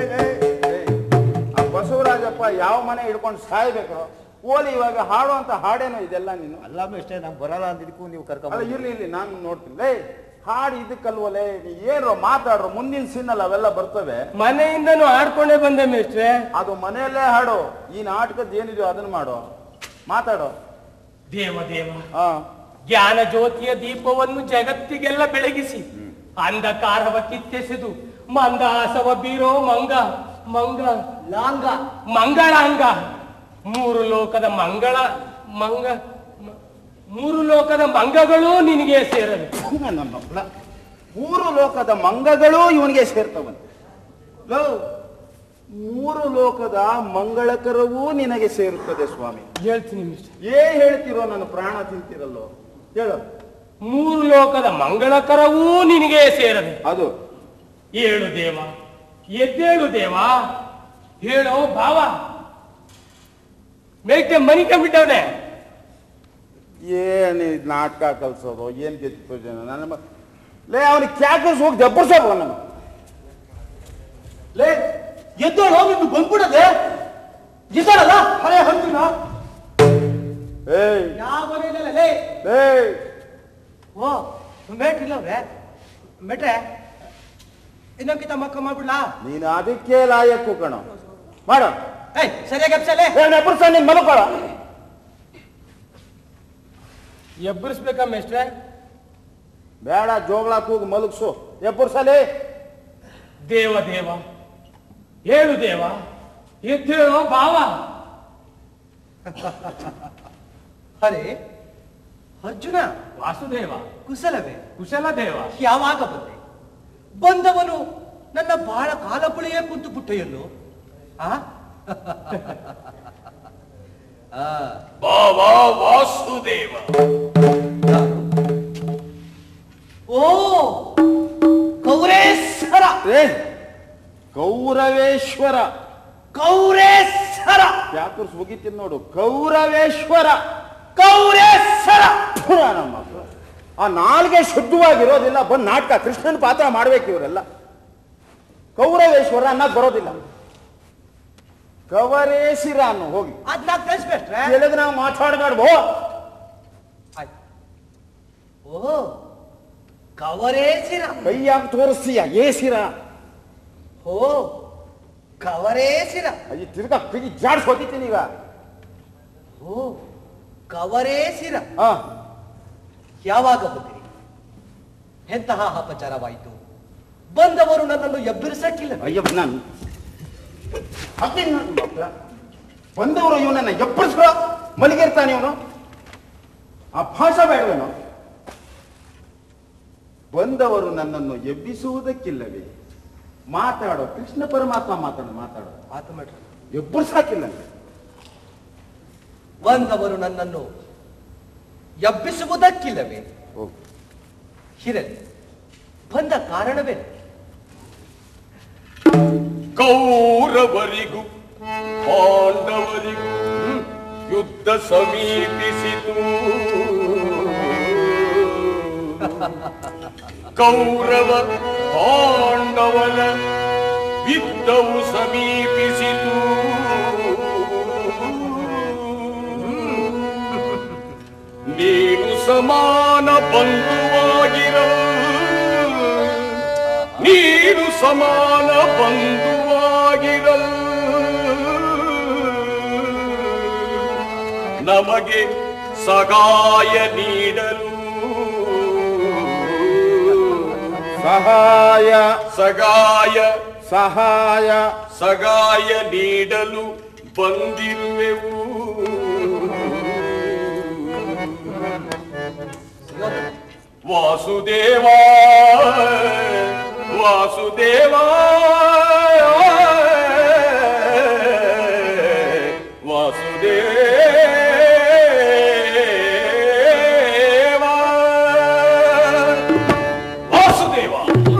ಆ ಬಸವರಾಜಪ್ಪ ಯಾವ ಮನೆ ಹಿಡ್ಕೊಂಡು ಸಾಯ್ಬೇಕು ಓಲಿ ಇವಾಗ ಹಾಡು ಅಂತ ಹಾಡೇನೋ ಇದೆಲ್ಲ ನೀನು ಅಲ್ಲ ಇಷ್ಟೇ ನಮ್ಗೆ ಬರಲ್ಲ ಅಂತ ಇದಕ್ಕೂ ನೀವು ಕರ್ಕೊಂಡ್ ಅಲ್ಲ ಇರ್ಲಿ ಇರ್ಲಿ ನಾನು ನೋಡ್ತೀನಿ ಲೇ ಹಾಡು ಇದಕ್ಕಲ್ವಲೇ ನೀ ಏನ್ರೋ ಮಾತಾಡ್ರು ಮುಂದಿನ ಸೀನಲ್ಲಿ ಅವೆಲ್ಲ ಬರ್ತವೆ ಮನೆಯಿಂದನೂ ಆಡ್ಕೊಂಡೇ ಬಂದೆ ಮೇಷ್ಟ್ರೆ ಅದು ಮನೆಯಲ್ಲೇ ಹಾಡು ಈ ನಾಟಕದ ಏನಿದೆಯೋ ಅದನ್ನ ಮಾಡು ಮಾತಾಡು ದೇವ ದೇವ ಹಾ ಜ್ಞಾನ ಜ್ಯೋತಿಯ ದೀಪವನ್ನು ಜಗತ್ತಿಗೆಲ್ಲ ಬೆಳಗಿಸಿ ಅಂಧಕಾರವ ಕಿತ್ತೆಸೆದು ಮಂದಹಾಸವ ಬೀರೋ ಮಂಗ ಮಂಗ ಲಾಂಗ ಮಂಗಳಾಂಗ ಮೂರು ಲೋಕದ ಮಂಗಳ ಮಂಗ ಮ- ಮೂರು ಲೋಕದ ಮಂಗಗಳು ನಿನಗೆ ಸೇರಲು ನನ್ನ ಮಕ್ಕಳ ಮೂರು ಲೋಕದ ಮಂಗಗಳು ಇವನಿಗೆ ಸೇರ್ತವಂತೆ ಲೋ, ಮೂರು ಲೋಕದ ಮಂಗಳಕರವೂ ನಿನಗೆ ಸೇರುತ್ತದೆ ಸ್ವಾಮಿ ಹೇಳ್ತೀನಿ ಮಿಸ್ಟರ್ ಏ ಹೇಳ್ತಿರೋ ನನ್ನ ಪ್ರಾಣ ತಿಂತಿರಲ್ಲೋ ಹೇಳು ಮೂರು ಲೋಕದ ಮಂಗಳಕರವೂ ನಿನಗೆ ಸೇರದೆ ಅದು ಏಳು ದೇವ ಎದ್ದೇಳು ದೇವ ಹೇಳೋ ಭಾವ ಮೇಕೆ ಮನಿಕೊಂಡ್ಬಿಟ್ಟವನೆ ಏನ್ ಇದ್ ನಾಟಕ ಕಲ್ಸೋದು ಏನ್ ಗೆದ್ದು ಜನ ನನ್ನ ಮ- ಲೇ ಅವನಿಗೆ ಕ್ಯಾಕರ್ಸ್ ಹೋಗಿ ದಬ್ಬರ್ಸೋದು ನನ್ನ ಲೇ ಎದ್ದೋಳು ಹೋಗಿ ಬಂದ್ಬಿಡದೆ ಇದ್ದಾಳಲ್ಲ ಹಳೆ ಹಂತನ ಏಯ್ ಯಾವ ಮನೆಯಲ್ಲ ಲೇ ಏಯ್ ಓ ಮೇಟ್ರ್ ಇಲ್ಲವ್ರೆ ಮೇಟ್ರೆ ಇನ್ನೊಂದ್ಕಿತ ಮಕ್ಕ ಮಾಡ್ಬಿಡ್ಲಾ ನೀನು ಅದಕ್ಕೆ ಲಾಯಕ್ಕು ಕಣ ಮಾಡು ಏಯ್ ಸರಿಯಾಗಿ ಎಪ್ಸಲೇ ಏನ್ ಎಬ್ಬರ್ಸ ನೀನ್ ಮಲ್ಕೊಳ ಎಬ್ಬರಿಸ್ಬೇಕಾ ಮೇಷ್ಟ್ರೆ ಬೇಡ ಜೋಗಳ ಕೂಗು ಮಲಗ್ಸು ಎಬ್ಬರ್ಸಲೇ ದೇವ ದೇವ ಹೇಳು ದೇವ ಎದ್ದೇಳೋ ಭಾವ ಅರೆ ಅರ್ಜುನ ವಾಸುದೇವ ಕುಶಲವೇ ಕುಶಲ ದೇವ ಯಾವಾಗ ಬಂದೆ ಬಂದವನು ನನ್ನ ಬಹಳ ಕಾಲ ಬಳಿಯೇ ಕುಂತು ಬಿಟ್ಟೆಯಲ್ಲೋ ಆ ಆ, ಬಾವಾ ವಾಸುದೇವ ಯಾರು? ಓ ಕೌರೇಶ್ವರ ಏ ಕೌರವೇಶ್ವರ ಕೌರೇಶ್ವರ ಕ್ಯಾಕರ್ಸ್ ಮುಗಿತೀನಿ ನೋಡು ಕೌರವೇಶ್ವರ ಕೌರೇಶ್ವರ ಪುರ ನಮ್ಮ ಮಕ್ಕಳು. ಆ ನಾಲ್ಗೆ ಶುದ್ಧವಾಗಿರೋದಿಲ್ಲ ಬಂದು ನಾಟಕ ಕೃಷ್ಣನ ಪಾತ್ರ ಮಾಡ್ಬೇಕು ಇವರೆಲ್ಲ ಕೌರವೇಶ್ವರ ಅನ್ನೋದು ಬರೋದಿಲ್ಲ ಕವರೇಶಿರ ಅನ್ನೋ ಹೋಗಿ ಅದ್ ನಾ ಕಳಿಸ್ಬೇಕ್ರೆ ಹೇಳಿದ್ರೆ ನಾವು ಮಾತಾಡ್ಬಾರ್ದು ಓ ಕವರೇಸಿರ ಕೈಯಾಗ ತೋರಿಸ್ತೀಯ ಏಸಿರ ಓ ಕವರೇಸಿರ ಅಯ್ಯ ತಿರ್ಗಾ ಪಿಗಿ ಜಾಡ್ಸ್ ಹೋಗಿದ್ದೀನಿ ಈಗ ಓ ಕವರೇಸಿರ ಆ ಯಾವಾಗ ಬಂದಿರಿ ಎಂತಹ ಅಪಚಾರವಾಯಿತು ಬಂದವರು ನನ್ನನ್ನು ಎಬ್ಬರಿಸಕ್ಕಿಲ್ಲ ಅಯ್ಯ ನಾನು ಅದೇ ನನ್ನ ಮಕ್ಕಳ ಬಂದವರು ಇವನನ್ನ ಎಪ್ಪರಿಸ್ಕೊ ಮಲಗಿರ್ತಾನೆ ಇವನು ಆ ಭಾಷೆ ಬೇಡವೇನು ಬಂದವರು ನನ್ನನ್ನು ಎಬ್ಬಿಸುವುದಕ್ಕಿಲ್ಲವೇ ಮಾತಾಡೋ ಕೃಷ್ಣ ಪರಮಾತ್ಮ ಮಾತಾಡೋ ಮಾತಾಡೋ ಮಾತು ಮಾಡ್ರಿ ಎಬ್ಬರಿಸಾಕಿಲ್ಲ ಬಂದವರು ನನ್ನನ್ನು ಎಬ್ಬಿಸುವುದಕ್ಕಿಲ್ಲವೇ ಹೋಗು ಹಿರಲಿ ಬಂದ ಕಾರಣವೇನು ಕೌರವರಿಗೂ ಪಾಂಡವರಿಗೂ ಯುದ್ಧ ಸಮೀಪಿಸಿತು ಕೌರವ ಪಾಂಡವರ ಯುದ್ಧವು ಸಮೀಪಿಸಿತು ನೀನು ಸಮಾನ ಬಂಧುವಾಗಿರಲು ನೀನು ಸಮಾನ ಬಂಧುವಾಗಿರಲು ನಮಗೆ ಸಗಾಯ ನೀಡಲು ಸಹಾಯ ಸಗಾಯ ಸಹಾಯ ಸಗಾಯ ನೀಡಲು ಬಂದಿರುವೆವು ವಾಸುದೇವ ವಾಸುದೇವ ವಾಸುದೇವ ವಾಸುದೇವ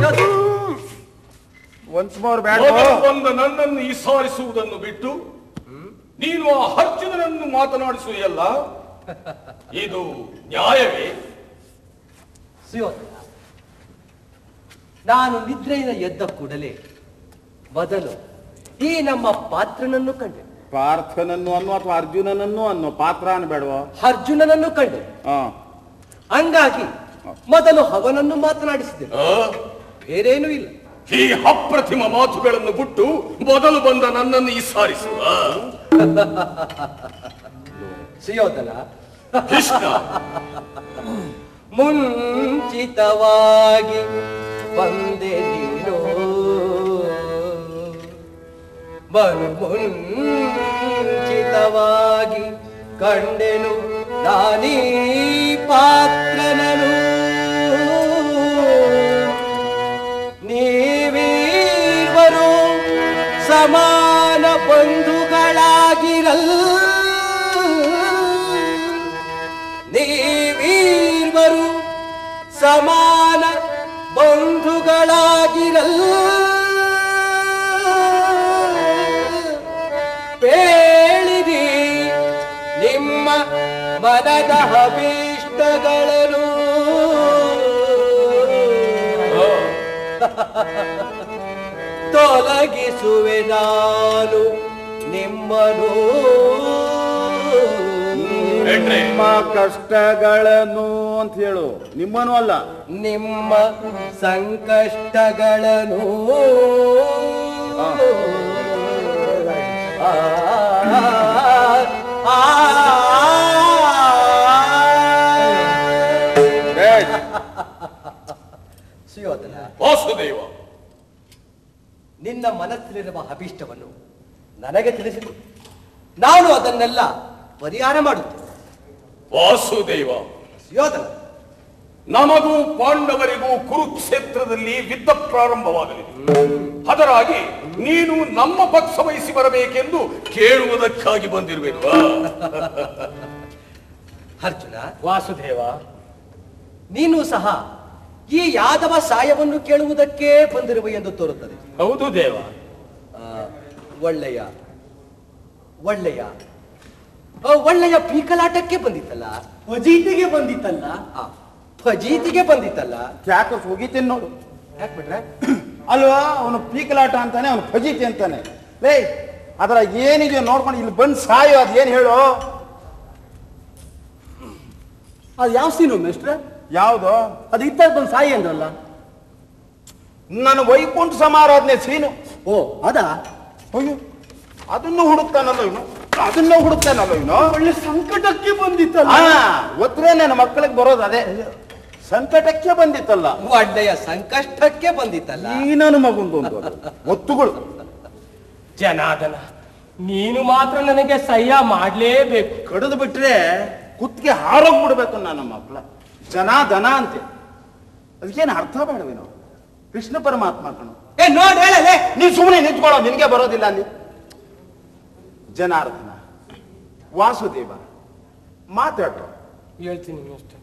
ಒನ್ಸ್ ಮೋರ್ ಬ್ಯಾಡ ಮೊದಲು ಬಂದ ನನ್ನನ್ನು ಇಸಾರಿಸುವುದನ್ನು ಬಿಟ್ಟು ನೀನು ಆ ಅರ್ಜುನನನ್ನು ಮಾತನಾಡಿಸುವುದಲ್ಲ ಇದು ನ್ಯಾಯವೇ ಸುಯೋಧನ ನಾನು ನಿದ್ರೆಯಿಂದ ಎದ್ದ ಕೂಡಲೇ ಮೊದಲು ಈ ನಮ್ಮ ಪಾತ್ರನನ್ನು ಕಂಡೆ ಪಾರ್ಥನನ್ನು ಅನ್ನೋ ಅಥವಾ ಅರ್ಜುನನನ್ನು ಅನ್ನೋ ಪಾತ್ರ ಅನ್ಬೇಡವೋ ಅರ್ಜುನನನ್ನು ಕಂಡೆ ಹಾ ಹಂಗಾಗಿ ಮೊದಲು ಅವನನ್ನು ಮಾತನಾಡಿಸಿದೆ ಆ? ಬೇರೇನೂ ಇಲ್ಲ ಈ ಅಪ್ರತಿಮ ಮಾತುಗಳನ್ನು ಬಿಟ್ಟು ಮೊದಲು ಬಂದ ನನ್ನನ್ನು ಇಸಾರಿಸು ಆ? ಸುಯೋಧನ ಕೃಷ್ಣ ಮುಂಚಿತವಾಗಿ ಬಂದೆ ನೀನು ಬಲು ಮುಂಚಿತವಾಗಿ ಕಂಡೆನು ನಾನೀ ಪಾತ್ರನನು ನೀವೀರ್ವರು ಸಮಾನ ಬಂಧುಗಳಾಗಿರಲ್ ನೀವೀರ್ವರು ಸಮಾನ ಬಂಧುಗಳಾಗಿರಲ್ ಪೇಳಿರಿ ನಿಮ್ಮ ಮನದ ಅಭೀಷ್ಟಗಳನ್ನು ತೊಲಗಿಸುವೆ ನಾನು ನಿಮ್ಮನು ಹೆಂಡ್ರೆ, ನಿಮ್ಮ ಕಷ್ಟಗಳನ್ನು ಅಂತ ಹೇಳು ನಿಮ್ಮನು ಅಲ್ಲ ನಿಮ್ಮ ಸಂಕಷ್ಟಗಳನ್ನು ಆ. ಆ, ಆ, ಏಯ್, ಸುಯೋಧನ ವಾಸುದೇವ ನಿನ್ನ ಮನಸ್ಸಿನಲ್ಲಿರುವ ಅಭೀಷ್ಟವನ್ನು ನನಗೆ ತಿಳಿಸಿತು ನಾನು ಅದನ್ನೆಲ್ಲ ಪರಿಹಾರ ಮಾಡುತ್ತೇನೆ ವಾಸುದೇವ ಸುಯೋಧನ ನಮಗೂ ಪಾಂಡವರಿಗೂ ಕುರುಕ್ಷೇತ್ರದಲ್ಲಿ ಯುದ್ಧ ಪ್ರಾರಂಭವಾಗಲಿದೆ ಅದರಾಗಿ ನೀನು ನಮ್ಮ ಪಕ್ಷ ವಹಿಸಿ ಬರಬೇಕೆಂದು ಕೇಳುವುದಕ್ಕಾಗಿ ಬಂದಿರುವೆನು ಆ? ಅರ್ಜುನ ವಾಸುದೇವ ನೀನು ಸಹ ಈ ಯಾದವ ಸಾಯವನ್ನು ಕೇಳುವುದಕ್ಕೆ ಬಂದಿರುವ ಎಂದು ತೋರುತ್ತದೆ ಹೌದು ದೇವ ಆ, ಒಳ್ಳೆಯ ಒಳ್ಳೆಯ ಆ, ಒಳ್ಳೆಯ ಪೀಕಲಾಟಕ್ಕೆ ಬಂದಿತ್ತಲ್ಲ ಫಜೀತಿಗೆ ಬಂದಿತ್ತಲ್ಲ ಆ, ಫಜೀತಿಗೆ ಬಂದಿತ್ತಲ್ಲ ಯಾಕೆ ಹೋಗಿತೀನಿ ನೋಡು ಯಾಕೆ ಬಿಟ್ರೆ ಅಲ್ವಾ ಅವನು ಪೀಕಲಾಟ ಅಂತಾನೆ ಅವನು ಫಜೀತಿ ಅಂತಾನೆ ಲೇ ಅದರ ಏನಿದೆ ನೋಡ್ಕೊಂಡು ಇಲ್ಲಿ ಬಂದು ಸಾಯೋ ಅದು ಏನು ಹೇಳು ಅದು ಯಾವ ಸೀನು ಮೇಷ್ಟ್ರೆ ಯಾವುದು ಅದು ಇದ್ದಾಗ ಬಂದು ಸಾಯಿ ಅಂದ್ರಲ್ಲ ನನ್ನ ವೈಕುಂಠ ಸಮಾರಾಧನೆ ಸೀನು ಓ ಅದಾ ಅಯ್ಯೋ ಅದನ್ನು ಹುಡುಕ್ತಾನಲ್ಲ ಇವನು ಅದನ್ನು ಹುಡುಕ್ತಾನಲ್ಲ ಇವನು ಒಳ್ಳೆ ಸಂಕಟಕ್ಕೆ ಬಂದಿತ್ತಲ್ಲ ಹಾ ಒತ್ತರೆ ನನ್ನ ಮಕ್ಕಳಿಗೆ ಬರೋದು ಅದೇ ಸಂಕಟಕ್ಕೆ ಬಂದಿತ್ತಲ್ಲ ಒಳ್ಳೆಯ ಸಂಕಷ್ಟಕ್ಕೆ ಬಂದಿತ್ತಲ್ಲ ಈ ನನ್ನ ಮಗುಂದು ಒಂದು ಅದು. ಒತ್ತುಗಳು ಜನಾರ್ದನ ನೀನು ಮಾತ್ರ ನನಗೆ ಸಹ್ಯ ಮಾಡ್ಲೇಬೇಕು ಕಡಿದು ಬಿಟ್ರೆ ಕುತ್ತಿಗೆ ಹಾರೋಗ್ಬಿಡ್ಬೇಕು ನನ್ನ ಮಕ್ಕಳ ಜನ ದನ ಅಂತೆ ಅದಕ್ಕೇನು ಅರ್ಥ ಬೇಡವೇನು ಕೃಷ್ಣ ಪರಮಾತ್ಮ ಕಣು ಏ ನೋಡ್ ಹೇಳಲೆ ನೀ ಸುಮ್ಮನೆ ನಿಂತ್ಕೊಳ್ಳೋ ನಿನಗೆ ಬರೋದಿಲ್ಲ ಅಲ್ಲಿ ಜನಾರ್ದನ ವಾಸುದೇವ ಮಾತಾಡ್ರು ಹೇಳ್ತೀನಿ ಅಷ್ಟೇ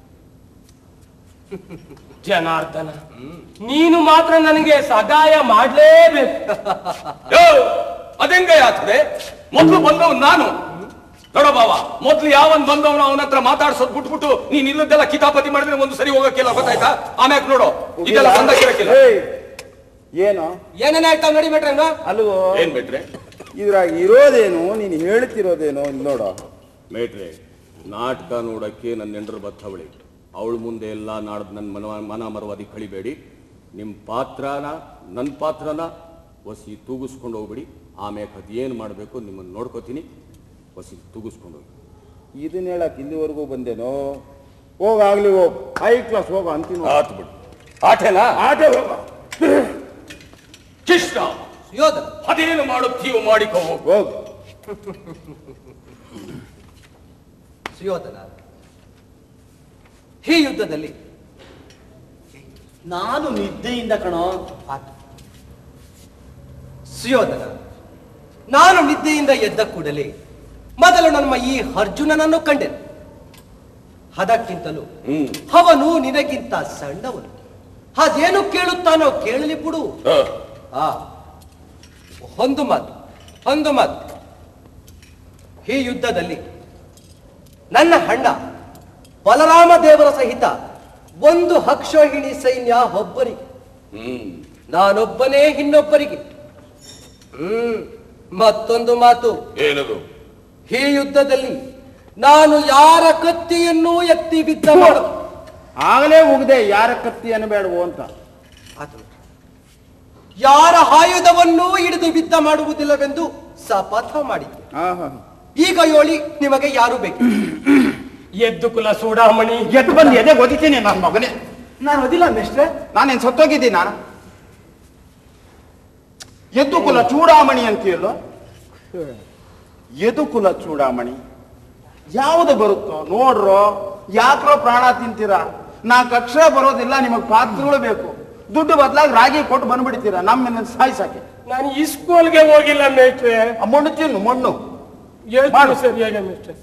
ಜನಾರ್ದನ ನೀನು ಮಾತ್ರ ನನಗೆ ಸಹಾಯ ಮಾಡ್ಲೇಬೇಕು ಯೋ, ಅದೆಂಗೆ ಆಗ್ತದೆ ಮೊದ್ಲು ಬಂದವ್ ನಾನು ನೋಡ ಬಾವ ಮೊದ್ಲು ಯಾವನ್ ಬಂದವನು ಅವನ ಹತ್ರ ಮಾತಾಡ್ಸೋದ್ ಬಿಟ್ಬಿಟ್ಟು ನೀನ್ ಇಲ್ಲದೆಲ್ಲ ಕಿತಾಪತಿ ಮಾಡಿದ್ರೆ ಒಂದು ಸರಿ ಹೋಗಕ್ಕಿಲ್ಲ ಗೊತ್ತಾಯ್ತಾ ಆಮ್ಯಾಕ್ ನೋಡು ಇದೆಲ್ಲ ಬಂದಕ್ಕಿರಕ್ಕಿಲ್ಲ ಏಯ್, ಏನು ಏನೇನಾಯ್ತಾ ನೋಡಿ ಬಿಟ್ರಂಗ ಅಲ್ವೋ ಏನ್ ಬಿಟ್ರೆ ಇದ್ರಾಗ ಇರೋದೇನು ನೀನು ಹೇಳ್ತಿರೋದೇನು ಇಲ್ಲಿ ನೋಡೋ ಮೇಟ್ರೆ ನಾಟಕ ನೋಡಕ್ಕೆ ನನ್ನ ನೆಂಡರು ಬತ್ತವಳಿ ಅವಳ ಮುಂದೆ ಎಲ್ಲ ನಾಡ್ದು ನನ್ನ ಮನ ಮನ ಮರವಾದಿ ಕಳಿಬೇಡಿ ನಿಮ್ಮ ಪಾತ್ರನ ನನ್ನ ಪಾತ್ರನ ಒಸಿ ತೂಗಿಸ್ಕೊಂಡು ಹೋಗ್ಬಿಡಿ ಆಮ್ಯಾಕ ಅದೇನು ಮಾಡಬೇಕು ನಿಮ್ಮನ್ನು ನೋಡ್ಕೋತೀನಿ ಒಸಿ ತೂಗಿಸ್ಕೊಂಡು ಹೋಗಿ ಇದನ್ನ ಹೇಳಕ್ ಇಲ್ಲಿವರೆಗೂ ಬಂದೇನೋ ಹೋಗಾಗ್ಲಿ ಹೋಗ್ ಹೈ ಕ್ಲಾಸ್ ಹೋಗೋ ಅಂತೀನಿ ಆತು ಬಿಡು ಆಟೇನಾ ಆಟ ಹೋಗ ಕೃಷ್ಣ ಯೋಧನ ಅದೇನು ಮಾಡುತ್ತೀಯೋ ಮಾಡಿಕೋ ಹೋಗು ಹೋಗ್ ಸುಯೋಧನ ಈ ಯುದ್ಧದಲ್ಲಿ ನಾನು ನಿದ್ದೆಯಿಂದ ಕಣೋ ಆತ. ಸುಯೋಧನ ನಾನು ನಿದ್ದೆಯಿಂದ ಎದ್ದ ಕೂಡಲೇ ಮೊದಲು ನಮ್ಮ ಈ ಅರ್ಜುನನನ್ನು ಕಂಡೆನು ಅದಕ್ಕಿಂತಲೂ ಹ್ಮ್ ಅವನು ನಿನಗಿಂತ ಸಣ್ಣವನು ಅದೇನು ಕೇಳುತ್ತಾನೋ ಕೇಳಲಿ ಬಿಡು ಹ. ಆ ಒಂದು ಮಾತು ಒಂದು ಮಾತು ಈ ಯುದ್ಧದಲ್ಲಿ ನನ್ನ ಅಣ್ಣ ಬಲರಾಮ ದೇವರ ಸಹಿತ ಒಂದು ಅಕ್ಷೋಹಿಣಿ ಸೈನ್ಯ ಒಬ್ಬರಿಗೆ ಹ್ಮ್ ನಾನೊಬ್ಬನೇ ಇನ್ನೊಬ್ಬರಿಗೆ ಹ್ಮ್ ಮತ್ತೊಂದು ಮಾತು ಏನದು ಈ ಯುದ್ಧದಲ್ಲಿ ನಾನು ಯಾರ ಕತ್ತಿಯನ್ನೂ ಎತ್ತಿ ಬಿದ್ದ ಮಾಡ ಆಗಲೇ ಉಗ್ದೆ ಯಾರ ಕತ್ತಿ ಅನ್ಬೇಡವು ಅಂತ ಆತು. ಯಾರ ಆಯುಧವನ್ನೂ ಹಿಡಿದು ಬಿದ್ದ ಮಾಡುವುದಿಲ್ಲವೆಂದು ಶಪಥ ಮಾಡಿದ್ದೆ ಆಹಾ. ಈಗ ಯೋಳಿ ನಿಮಗೆ ಯಾರು ಬೇಕು ಎದ್ದು ಕುಲ ಸೂಡಾಮಣಿ ಎದ್ದು ಬಂದು ಎದೆ ಒದಿತೀನಿ ನನ್ನ ಮಗನೇ ನಾನು ಓದಿಲ್ಲ ಮೇಷ್ಟ್ರೆ ನಾನೇನ್ ಸತ್ತೋಗಿದ್ದೀನಿ ನಾನು ಎದ್ದು ಕುಲ ಚೂಡಾಮಣಿ ಅಂತೀಯಲ್ಲೋ ಎದು ಕುಲ ಚೂಡಾಮಣಿ ಯಾವುದು ಬರುತ್ತೋ ನೋಡ್ರೋ ಯಾಕ್ರೋ ಪ್ರಾಣ ತಿಂತೀರಾ ನಾಲ್ಕು ಅಕ್ಷರ ಬರೋದಿಲ್ಲ ನಿಮಗೆ ಪಾತ್ರಗಳು ಬೇಕು ದುಡ್ಡು ಬದಲಾಗಿ ರಾಗಿ ಕೊಟ್ಟು ಬಂದ್ಬಿಡ್ತೀರಾ ನಮ್ಮನ್ನ ಸಾಯಿಸಕ್ಕೆ ನಾನು ಈ ಸ್ಕೂಲ್ಗೆ ಹೋಗಿಲ್ಲ ಮೇಟ್ರೆ ಆ ಮಣ್ಣು ತಿನ್ನು ಮಣ್ಣು ಹೇಳ್ತೀನಿ ಮಾಡು. ಸರಿಯಾಗಿ ಮೇಟ್ರೆ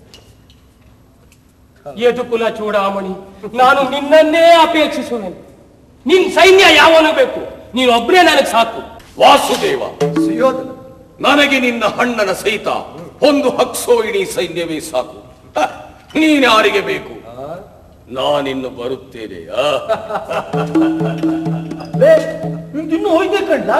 ಎದು ಕುಲ ಚೂಡಾಮಣಿ ನಾನು ನಿನ್ನನ್ನೇ ಅಪೇಕ್ಷಿಸುವೆನು ನಿನ್ ಸೈನ್ಯ ಯಾವನು ಬೇಕು ನೀನು ಒಬ್ರೇ ನನಗೆ ಸಾಕು ವಾಸುದೇವ ಸುಯೋಧನ ನನಗೆ ನಿನ್ನ ಹಣ್ಣನ ಸಹಿತ ಒಂದು ಹಕ್ಸೋ ಇಡೀ ಸೈನ್ಯವೇ ಸಾಕು ಹ, ನೀನ್ ಯಾರಿಗೆ ಬೇಕು ನಾನಿನ್ನು ಬರುತ್ತೇನೆ ಆ? ಲೇ ನಿಮ್ದು ಇನ್ನೂ ಹೋಯ್ತೆ ಕಂಡ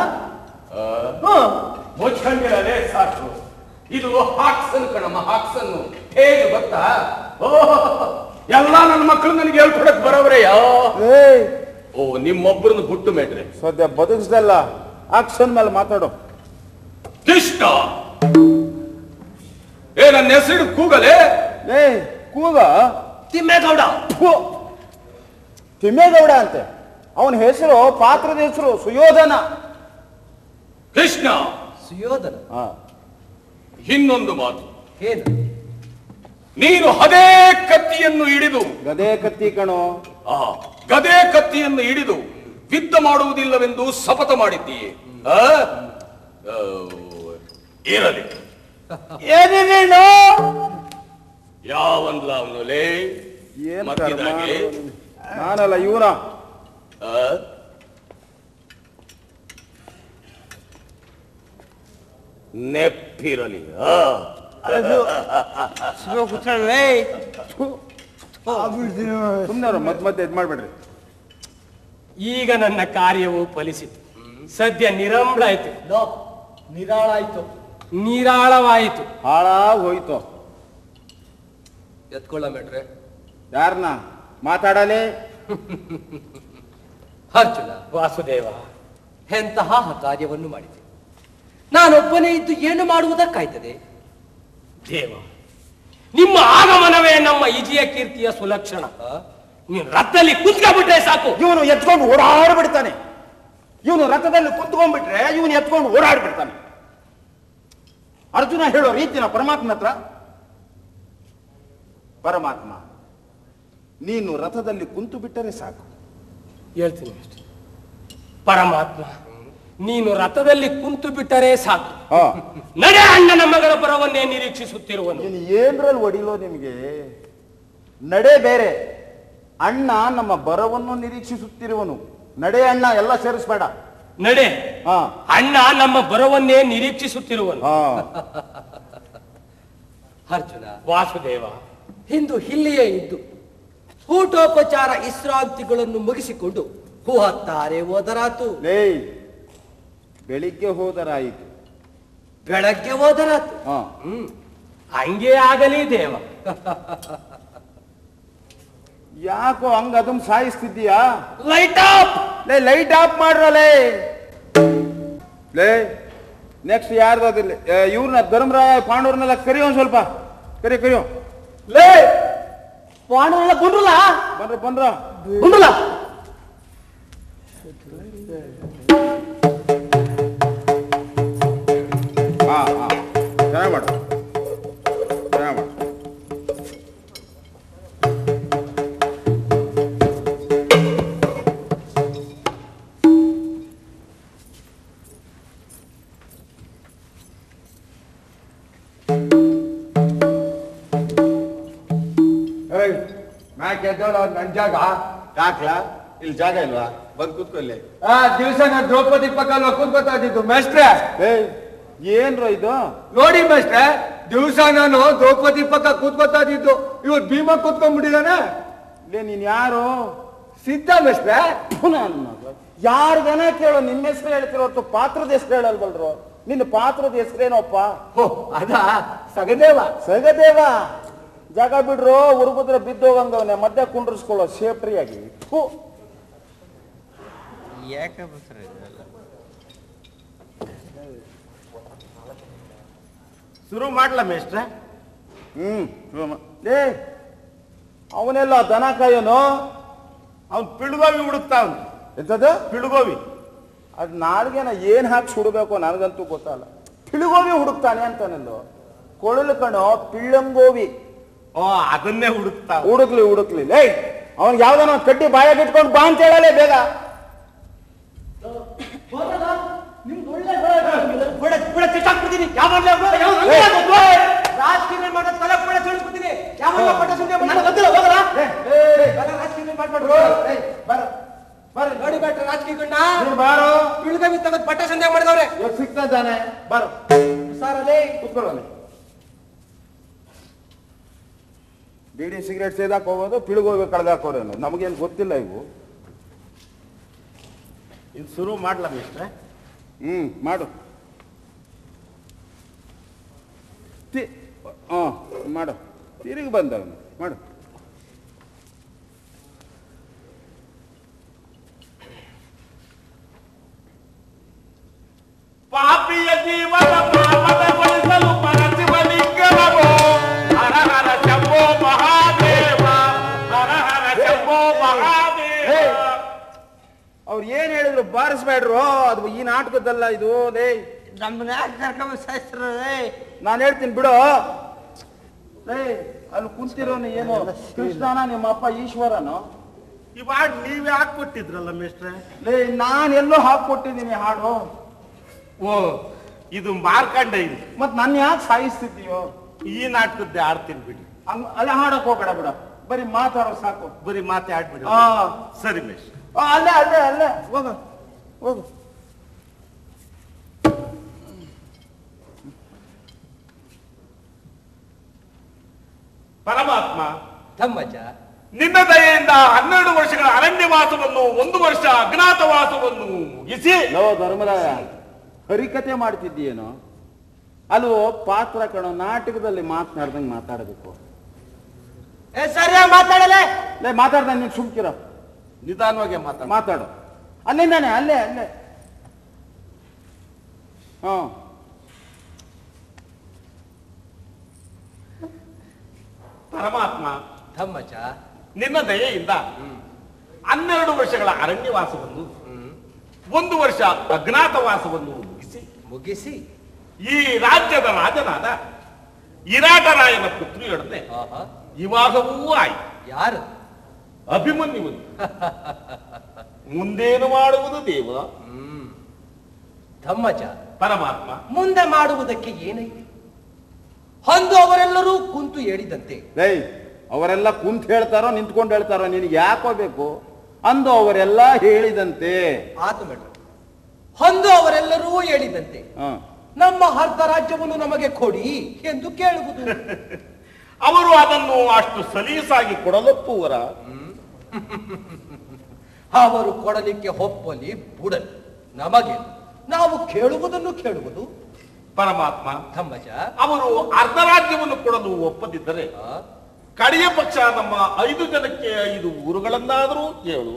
ಮುಚ್ಕೊಂಡಿರಲೇ ಸಾಕು ಇದು ಹಾಕ್ಸನ್ ಕಣಮ್ಮ ಹಾಕ್ಸನ್ ಹೇಗೆ ಗೊತ್ತಾ ಓ ಎಲ್ಲ ನನ್ನ ಮಕ್ಕಳು ನನಗೆ ಹೇಳ್ಕೊಡಕ್ ಬರೋವ್ರೆಯಾ ಏಯ್ ಓ ನಿಮ್ಮೊಬ್ಬರನ್ನು ಹುಟ್ಟು ಮೇಟ್ರೆ ಸದ್ಯ ಬದುಕಿಸ್ದಲ್ಲ ಆಕ್ಷನ್ ಮೇಲೆ ಮಾತಾಡು ಕೃಷ್ಣ ಏ ನನ್ನ ಹೆಸರು ಕೂಗಲೇ ಏಯ್ ಕೂಗ ತಿಮ್ಮೇಗೌಡ ಥು. ತಿಮ್ಮೇಗೌಡ ಅಂತೆ ಅವನ ಹೆಸರು ಪಾತ್ರದ ಹೆಸರು ಸುಯೋಧನ ಕೃಷ್ಣ ಸುಯೋಧನ ಹಾ ಇನ್ನೊಂದು ಮಾತು ಏನು ನೀನು ಅದೇ ಕತ್ತಿಯನ್ನು ಹಿಡಿದು ಗದೆ ಕತ್ತಿ ಕಣೋ ಆ ಗದೆ ಕತ್ತಿಯನ್ನು ಹಿಡಿದು ಯುದ್ಧ ಮಾಡುವುದಿಲ್ಲವೆಂದು ಶಪಥ ಮಾಡಿದ್ದೀಯೆ ಆ? ಆ, ಇರಲಿ ಏನೇನೇನು ಯಾವನ್ಲ ಅವನು ಲೇ ಏನ್ ಮತ್ತಿದಾಗೆ ಕರ್ಮ ನಾನಲ್ಲ ಇವನ ಆ? ನೆಪ್ಪಿರಲಿ ಆ ಸುಮ್ಮನೆ ಮತ್ ಮತ್ತೆ ಇದು ಮಾಡ್ಬೇಡ್ರಿ ಈಗ ನನ್ನ ಕಾರ್ಯವು ಫಲಿಸಿತು ಸದ್ಯ ನಿರಂಬಳಾಯ್ತು ನಿರಾಳಾಯ್ತು ನಿರಾಳವಾಯಿತು ಹಾಳಾಗ್ ಹೋಯ್ತು ಎತ್ಕೊಳ್ಳ ಮೇಟ್ರೆ ಯಾರನ್ನ ಮಾತಾಡಲೇ ಅರ್ಜುನ ವಾಸುದೇವ ಎಂತಹ ಕಾರ್ಯವನ್ನು ಮಾಡಿದೆ ನಾನೊಬ್ಬನೇ ಇದ್ದು ಏನು ಮಾಡುವುದಕ್ಕಾಯ್ತದೆ ದೇವ ನಿಮ್ಮ ಆಗಮನವೇ ನಮ್ಮ ಇಜಿಯ ಕೀರ್ತಿಯ ಸುಲಕ್ಷಣ ನೀನು ರಥದಲ್ಲಿ ಕುತ್ಕೊಂಡ್ಬಿಟ್ರೆ ಸಾಕು ಇವನು ಎತ್ಕೊಂಡು ಓಡಾಡ್ಬಿಡ್ತಾನೆ ಇವನು ರಥದಲ್ಲಿ ಕುತ್ಕೊಂಡ್ಬಿಟ್ರೆ ಇವನು ಎತ್ಕೊಂಡು ಓಡಾಡ್ಬಿಡ್ತಾನೆ ಅರ್ಜುನ ಹೇಳೋ ರೀತಿನ ಪರಮಾತ್ಮ ಹತ್ರ ಪರಮಾತ್ಮ ನೀನು ರಥದಲ್ಲಿ ಕುಂತು ಬಿಟ್ಟರೆ ಸಾಕು ಹೇಳ್ತೀನಿ ಅಷ್ಟೇ ಪರಮಾತ್ಮ ನೀನು ರಥದಲ್ಲಿ ಕುಂತು ಬಿಟ್ಟರೆ ಸಾಕು ಹಾ ನಡೆ ಅಣ್ಣನ ಮಗಳ ಪರವನ್ನೇ ನಿರೀಕ್ಷಿಸುತ್ತಿರುವನು ನೀನು ಏನ್ರಲ್ಲಿ ಹೊಡಿಲೋ ನಿಮಗೆ ನಡೆ ಬೇರೆ ಅಣ್ಣ ನಮ್ಮ ಬರವನ್ನು ನಿರೀಕ್ಷಿಸುತ್ತಿರುವನು ನಡೆ ಅಣ್ಣ ಎಲ್ಲ ಸೇರಿಸ್ಬೇಡ ನಡೆ ಹಾ ಅಣ್ಣ ನಮ್ಮ ಬರವನ್ನೇ ನಿರೀಕ್ಷಿಸುತ್ತಿರುವನು ಹಾ ಅರ್ಜುನ ವಾಸುದೇವ ಇಂದು ಇಲ್ಲಿಯೇ ಇದ್ದು ಊಟೋಪಚಾರ ವಿಶ್ರಾಂತಿಗಳನ್ನು ಮುಗಿಸಿಕೊಂಡು ಹೂಹತ್ತಾರೆ ಹೋದರಾತು ಲೇ ಬೆಳಿಗ್ಗೆ ಹೋದರಾಯಿತು ಬೆಳಗ್ಗೆ ಹೋದರಾತು ಹಾ ಹಂಗೆ ಆಗಲಿ ದೇವ ಯಾಕೋ ಹಂಗ ಅದನ್ನ ಸಾಯಿಸ್ತಿದ್ದೀಯಾ ಲೈಟ್ ಆಫ್ ಲೇ ಲೈಟ್ ಆಫ್ ಮಾಡ್ರಲೇ ಲೇ ನೆಕ್ಸ್ಟ್ ಯಾರ್ದಾದಿಲ್ಲ ಇವ್ರನ್ನ ಧರ್ಮರಾಯ ಪಾಂಡವ್ರನ್ನೆಲ್ಲ ಕರಿಯೋ ಒಂದ್ ಸ್ವಲ್ಪ ಕರಿ ಕರಿಯೋ ಲೇ ಪಾಂಡವರೆಲ್ಲ ಗುಂಡ್ರಲ್ಲ ಬಂದ್ರ ಬಂದ್ರ ಗುಂಡ್ರಲ್ಲ ಹಾ ಹಾ ಚೆನ್ನಾಗಿ ಮಾಡು ಚೆನ್ನಾಗಿ ಮಾಡು ಮ್ಯಾಕ್ ಎದ್ದೋಳ ನನ್ ಜಾಗ ಯಾಕ್ಲಾ ಇಲ್ಲಿ ಜಾಗ ಇಲ್ವಾ ಬಂದ್ ಕೂತ್ಕೊಳ್ಳಿ ಆ ದಿವಸ ನಾ ದ್ರೌಪದಿ ಪಕ್ಕ ಅಲ್ವಾ ಕೂತ್ಕೊತಾ ಇದ್ದಿದ್ದು ಮೇಸ್ಟ್ರೆ ಏಯ್ ಏನ್ರ ಇದು ನೋಡಿ ಮೇಸ್ಟ್ರೆ ದಿವಸ ನಾನು ದ್ರೌಪದಿ ಪಕ್ಕ ಕೂತ್ಕೊತಾ ಇದ್ದಿದ್ದು ಇವ್ರು ಭೀಮ ಕೂತ್ಕೊಂಡ್ಬಿಟ್ಟಿದಾನೆ ಲೇ ನೀನ್ ಯಾರು ಸಿದ್ಧ ಮೇಸ್ಟ್ರೆ ಯಾರಿಗನ ಕೇಳೋ ನಿಮ್ಮ ಹೆಸರು ಹೇಳ್ತಿರೋ ಹೊರ್ತು ಪಾತ್ರದ ಹೆಸರು ಹೇಳಲ್ವಲ್ರು ನಿನ್ನ ಪಾತ್ರದ ಹೆಸರೇನೋಪ್ಪ ಓ ಅದ ಸಗದೇವ ಸಗದೇವ ಜಾಗ ಬಿಡ್ರು ಉರುಬುದ್ರ ಬಿದ್ದೋಗಂಗವನೆ ಮಧ್ಯ ಕುಂಡ್ರಿಸ್ಕೊಳ್ಳೋ ಸೇಫ್ಟಿಯಾಗಿ ಹೂ ಶುರು ಮಾಡ್ಲಾ ಮೇಷ್ಟ್ರೆ ಹ್ಮ್ ಶುರು ಮಾ- ಲೇ ಅವನೆಲ್ಲ ದನ ಕಾಯೋನು ಅವ್ನ್ ಪಿಳ್ಗೋವಿ ಹುಡುಕ್ತಾವ್ ಎಂತದ್ದು ಪಿಳ್ಗೋವಿ ಅದ್ ನಾಲ್ಗೆನ ಏನ್ ಹಾಕಿ ಸುಡಬೇಕು ನನಗಂತೂ ಗೊತ್ತಲ್ಲ ಪಿಳುಗೋವಿ ಹುಡುಕ್ತಾನೆ ಅಂತಾನಲ್ಲೋ ಕೊಳಲು ಕಣೋ ಪಿಳ್ಳಂಗೋವಿ ಓ ಅದನ್ನೇ ಹುಡುಕ್ತಾವ್ ಹುಡುಕ್ಲಿ ಹುಡುಕ್ಲಿ ಲೇ ಅವನ್ ಯಾವ್ದಾನ ಒಂದ್ ಕಡ್ಡಿ ಬಾಯಾಗ ಇಟ್ಕೊಂಡು ಬಾ ಅಂತ ಹೇಳಲೇ ಬೇಗ ನೋಡಿ ಬೇಟ್ರೆ ರಾಜಕೀಯಗಳನ್ನ ನೀನ್ ಬಾರೋ ಪಿಳ್ಗವಿ ತೆಗೆದು ಬಟ್ಟೆ ಸಂದೇಹ ಮಾಡಿದವ್ರೆ ಇವತ್ತು ಸಿಗ್ತಾ ಇದ್ದಾನೆ ಬಾರೋ ಸಾರಲ್ಲಿ ಕೂತ್ಕೊಳ್ಳೋನೆ ಬೀಡಿ ಸಿಗರೇಟ್ ಸೇದಾಕ್ ಹೋಗೋದು ಪಿಳುಗೋಗಿ ಕಳೆದಾಕೋರೇನು ನಮಗೇನು ಗೊತ್ತಿಲ್ಲ ಇವು ಇದು ಶುರು ಮಾಡ್ಲಾ ಮೇಷ್ಟ್ರೆ ಹ್ಮ್ ಮಾಡು ತಿ ಹಾಂ ಮಾಡು ತಿರುಗಿ ಬಂದವನು ಮಾಡು ಪಾಪಿಯ ಜೀವನ ಪಾವನಗೊಳಿಸಲು ಪರಶಿವಲಿಂಗನವೋ ಹರ ಹರ ಶಂಭೋ ಮಹಾದೇವ ಹರ ಹರ ಶಂಭೋ ಮಹಾದೇವ ಅವ್ರು ಏನ್ ಹೇಳಿದ್ರು ಬಾರಿಸ್ಬೇಡ್ರು ಅದು ಈ ನಾಟಕದಲ್ಲ ಇದು ಲೇ ನಮ್ಮನ್ನ ಯಾಕೆ ಕರ್ಕೊಂಡ್ ಸಾಯಿಸ್ತಾರೆ ನಾನು ಹೇಳ್ತೀನಿ ಬಿಡು ಲೇ ಅಲ್ಲಿ ಕುಂತಿರೋನು ಏನು ಕೃಷ್ಣನ ನಿಮ್ಮ ಅಪ್ಪ ಈಶ್ವರನು ಇವಾಗ ನೀವ್ ಯಾಕೆ ಕೊಟ್ಟಿದ್ರಲ್ಲ ಮೇಷ್ಟ್ರೆ ಲೇ ನಾನು ಎಲ್ಲೋ ಹಾಕೊಟ್ಟಿದ್ದೀನಿ ಹಾಡು ಓ ಇದು ಮಾರ್ಕಂಡ ಇದು ಮತ್ ನನ್ನ ಯಾಕೆ ಸಾಯಿಸ್ತಿದ್ದೀಯೋ ಈ ನಾಟಕದ್ದೇ ಆಡ್ತೀನಿ ಬಿಡಿ ಹಂಗ ಅಲ್ಲ ಹಾಡಕ್ ಹೋಗ್ಬೇಡ ಬಿಡ ಬರೀ ಮಾತಾಡೋ ಸಾಕು ಬರೀ ಮಾತೆ ಆಡ್ಬಿಡಿ ಆ. ಸರಿ ಮೇಷ್ಟ್ರೆ ಆ, ಅಲ್ಲೇ ಅಲ್ಲೇ ಅಲ್ಲೇ ಹೋಗು ಹೋಗು ಪರಮಾತ್ಮ ಧಮ್ಮಜ ನಿನ್ನ ದಯೆಯಿಂದ ಹನ್ನೆರಡು ವರ್ಷಗಳ ಅರಣ್ಯವಾಸವನ್ನು ಒಂದು ವರ್ಷ ಅಜ್ಞಾತವಾಸವನ್ನು ಮುಗಿಸಿ ಲೋ ಧರ್ಮರಾಯ ಹರಿಕತೆ ಮಾಡ್ತಿದ್ದೀಯೇನೋ ಅಲ್ವೋ ಪಾತ್ರ ಕಣೋ ನಾಟಕದಲ್ಲಿ ಮಾತನಾಡ್ದಂಗೆ ಮಾತಾಡಬೇಕು ಸರಿಯಾಗಿ ಮಾತಾಡಲೆ ಲೇ ಮಾತಾಡ್ದ ನೀನು ಸುಮ್ಕಿರೋ ನಿಧಾನವಾಗಿ ಮಾತಾಡ ಮಾತಾಡು ಅಲ್ಲಿಂದಾನೆ ಅಲ್ಲೇ ಅಲ್ಲೇ ಹಾ ಪರಮಾತ್ಮ ಧಮ್ಮಜ ನಿನ್ನ ದಯೆಯಿಂದ ಹನ್ನೆರಡು ವರ್ಷಗಳ ಅರಣ್ಯವಾಸವನ್ನು ಒಂದು ವರ್ಷ ಅಜ್ಞಾತವಾಸವನ್ನು ಮುಗಿಸಿ ಮುಗಿಸಿ ಈ ರಾಜ್ಯದ ರಾಜನಾದ ಇರಾಟರಾಯನ ಪುತ್ರಿಯೊಡನೆ ಆಹಾ ವಿವಾಹವೂ ಆಯಿತು ಯಾರು ಅಭಿಮನ್ಯುವನ್ನು ಮುಂದೇನು ಮಾಡುವುದು ದೇವ ಧಮ್ಮಜ ಪರಮಾತ್ಮ ಮುಂದೆ ಮಾಡುವುದಕ್ಕೆ ಏನೈತಿ ಅಂದು ಅವರೆಲ್ಲರೂ ಕುಂತು ಹೇಳಿದಂತೆ ಲೈ ಅವರೆಲ್ಲ ಕುಂತ್ ಹೇಳ್ತಾರೋ ನಿಂತ್ಕೊಂಡು ಹೇಳ್ತಾರೋ ನಿನಗೆ ಯಾಕೋ ಬೇಕು ಅಂದು ಅವರೆಲ್ಲ ಹೇಳಿದಂತೆ ಆತ ಮೇಡ ಅಂದು ಅವರೆಲ್ಲರೂ ಹೇಳಿದಂತೆ ಹಾ ನಮ್ಮ ಅರ್ಧ ರಾಜ್ಯವನ್ನು ನಮಗೆ ಕೊಡಿ ಎಂದು ಕೇಳುವುದು ಅವರು ಅದನ್ನು ಅಷ್ಟು ಸಲೀಸಾಗಿ ಕೊಡಲೊಪ್ಪುವರ ಅವರು ಕೊಡಲಿಕ್ಕೆ ಒಪ್ಪಲಿ ಬುಡಲಿ ನಮಗೆ ನಾವು ಕೇಳುವುದನ್ನು ಕೇಳುವುದು ಪರಮಾತ್ಮ ಧಮ್ಮಜ ಅವರು ಅರ್ಧ ರಾಜ್ಯವನ್ನು ಕೊಡಲು ಒಪ್ಪದಿದ್ದರೆ ಆ, ಕಡೆಯ ಪಕ್ಷ ನಮ್ಮ ಐದು ಜನಕ್ಕೆ ಐದು ಊರುಗಳನ್ನಾದರೂ ಕೇಳು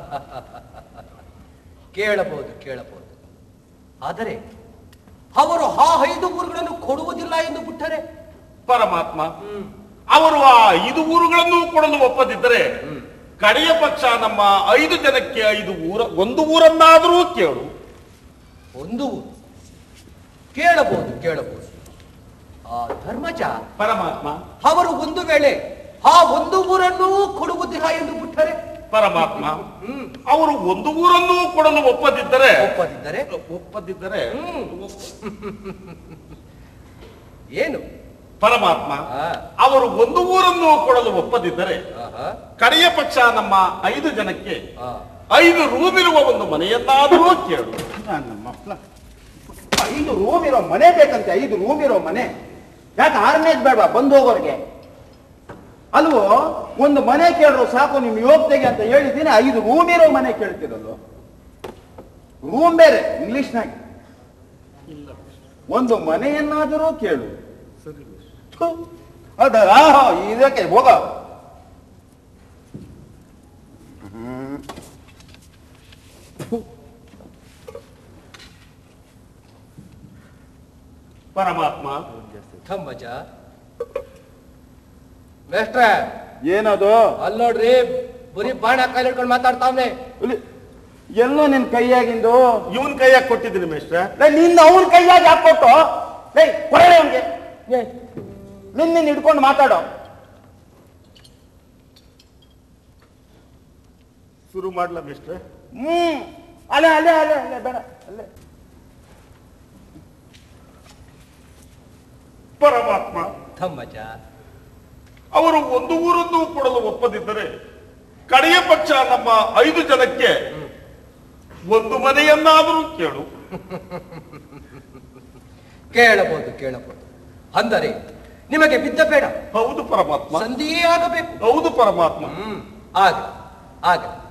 ಕೇಳಬಹುದು ಕೇಳಬಹುದು ಆದರೆ ಅವರು ಆ ಐದು ಊರುಗಳನ್ನು ಕೊಡುವುದಿಲ್ಲ ಎಂದು ಬಿಟ್ಟರೆ ಪರಮಾತ್ಮ ಅವರು ಆ ಐದು ಊರುಗಳನ್ನು ಕೊಡಲು ಒಪ್ಪದಿದ್ದರೆ ಕಡೆಯ ಪಕ್ಷ ನಮ್ಮ ಐದು ಜನಕ್ಕೆ ಐದು ಊರ ಒಂದು ಊರನ್ನಾದರೂ ಕೇಳು ಒಂದು ಊರು ಕೇಳಬಹುದು ಕೇಳಬಹುದು ಆ ಧರ್ಮಜ ಪರಮಾತ್ಮ ಅವರು ಒಂದು ವೇಳೆ ಆ ಒಂದು ಊರನ್ನೂ ಕೊಡುವುದಿಲ್ಲ ಎಂದು ಬಿಟ್ಟರೆ ಪರಮಾತ್ಮ ಅವರು ಒಂದು ಊರನ್ನು ಕೊಡಲು ಒಪ್ಪದಿದ್ದರೆ ಒಪ್ಪದಿದ್ದರೆ ಒಪ್ಪದಿದ್ದರೆ ಏನು ಪರಮಾತ್ಮ ಆ. ಅವರು ಒಂದು ಊರನ್ನು ಕೊಡಲು ಒಪ್ಪದಿದ್ದರೆ ಆಹಾ, ಕಡೆಯ ಪಕ್ಷ ನಮ್ಮ ಐದು ಜನಕ್ಕೆ ಆ. ಐದು ರೂಮಿರುವ ಒಂದು ಮನೆಯನ್ನಾದರೂ ಕೇಳು ನನ್ನ ಮಕ್ಕಳ ಐದು ರೂಮ್ ಇರೋ ಮನೆ ಬೇಕಂತೆ ಐದು ರೂಮ್ ಇರೋ ಮನೆ ಯಾಕೆ ಆರನೇದ್ ಬೇಡ ಬಂದು ಹೋಗೋರಿಗೆ ಅಲ್ವೋ ಒಂದು ಮನೆ ಕೇಳ್ರು ಸಾಕು ನಿಮ್ ಯೋಗ್ಯತೆಗೆ ಅಂತ ಹೇಳಿದ್ದೀನಿ ಐದು ರೂಮ್ ಇರೋ ಮನೆ ಕೇಳ್ತಿರಲ್ವ ರೂಮ್ ಬೇರೆ ಇಂಗ್ಲಿಷ್ನಾಗ ಒಂದು ಮನೆಯನ್ನಾದರೂ ಕೇಳು ಥು, ಅದ ಆಹಾ, ಇದಕ್ಕೆ ಹೋಗ ಹ್ಮ್. ಪರಮಾತ್ಮ ಧಮ್ಮಜ ಮೇಷ್ಟ್ರೆ ಏನದು ಅಲ್ಲಿ ನೋಡ್ರಿ ಬರೀ ಬಾಣ ಕೈಲಿ ಹಿಡ್ಕೊಂಡು ಮಾತಾಡ್ತಾವ್ನೆ ಇಲ್ಲಿ ಎಲ್ಲೋ ನಿನ್ ಕೈಯಾಗಿಂದು ಇವನ್ ಕೈಯಾಗ ಕೊಟ್ಟಿದ್ದೀನಿ ಮೇಷ್ಟ್ರೆ ಲೇ, ನಿನ್ನ ಅವನ ಕೈಯಾಗಿ ಹಾಕೊಟ್ಟು ಲೇ ಕೊಡಲೇ ಅವನ್ಗೆ ನಿನ್ನ ನಿನ್ನ ಹಿಡ್ಕೊಂಡು ಮಾತಾಡೋ ಶುರು ಮಾಡ್ಲಾ ಮೇಷ್ಟ್ರೆ ಹ್ಮ್ ಅಲ್ಲೇ ಅಲ್ಲೇ ಅಲ್ಲೇ ಅಲ್ಲೇ ಬೇಡ ಅಲ್ಲೇ ಪರಮಾತ್ಮ ಧಮ್ಮಜ ಅವರು ಒಂದು ಊರನ್ನು ಕೊಡಲು ಒಪ್ಪದಿದ್ದರೆ ಕಡೆಯ ಪಕ್ಷ ನಮ್ಮ ಐದು ಜನಕ್ಕೆ ಒಂದು ಮನೆಯನ್ನಾದರೂ ಕೇಳು ಕೇಳಬಹುದು ಕೇಳಬಹುದು ಅಂದರೆ ನಿಮಗೆ ಬಿದ್ದ ಬೇಡ ಹೌದು ಪರಮಾತ್ಮ ಸಂಧಿಯೇ ಆಗಬೇಕು ಹೌದು ಪರಮಾತ್ಮ ಹ್ಮ್ ಆಗ ಆಗ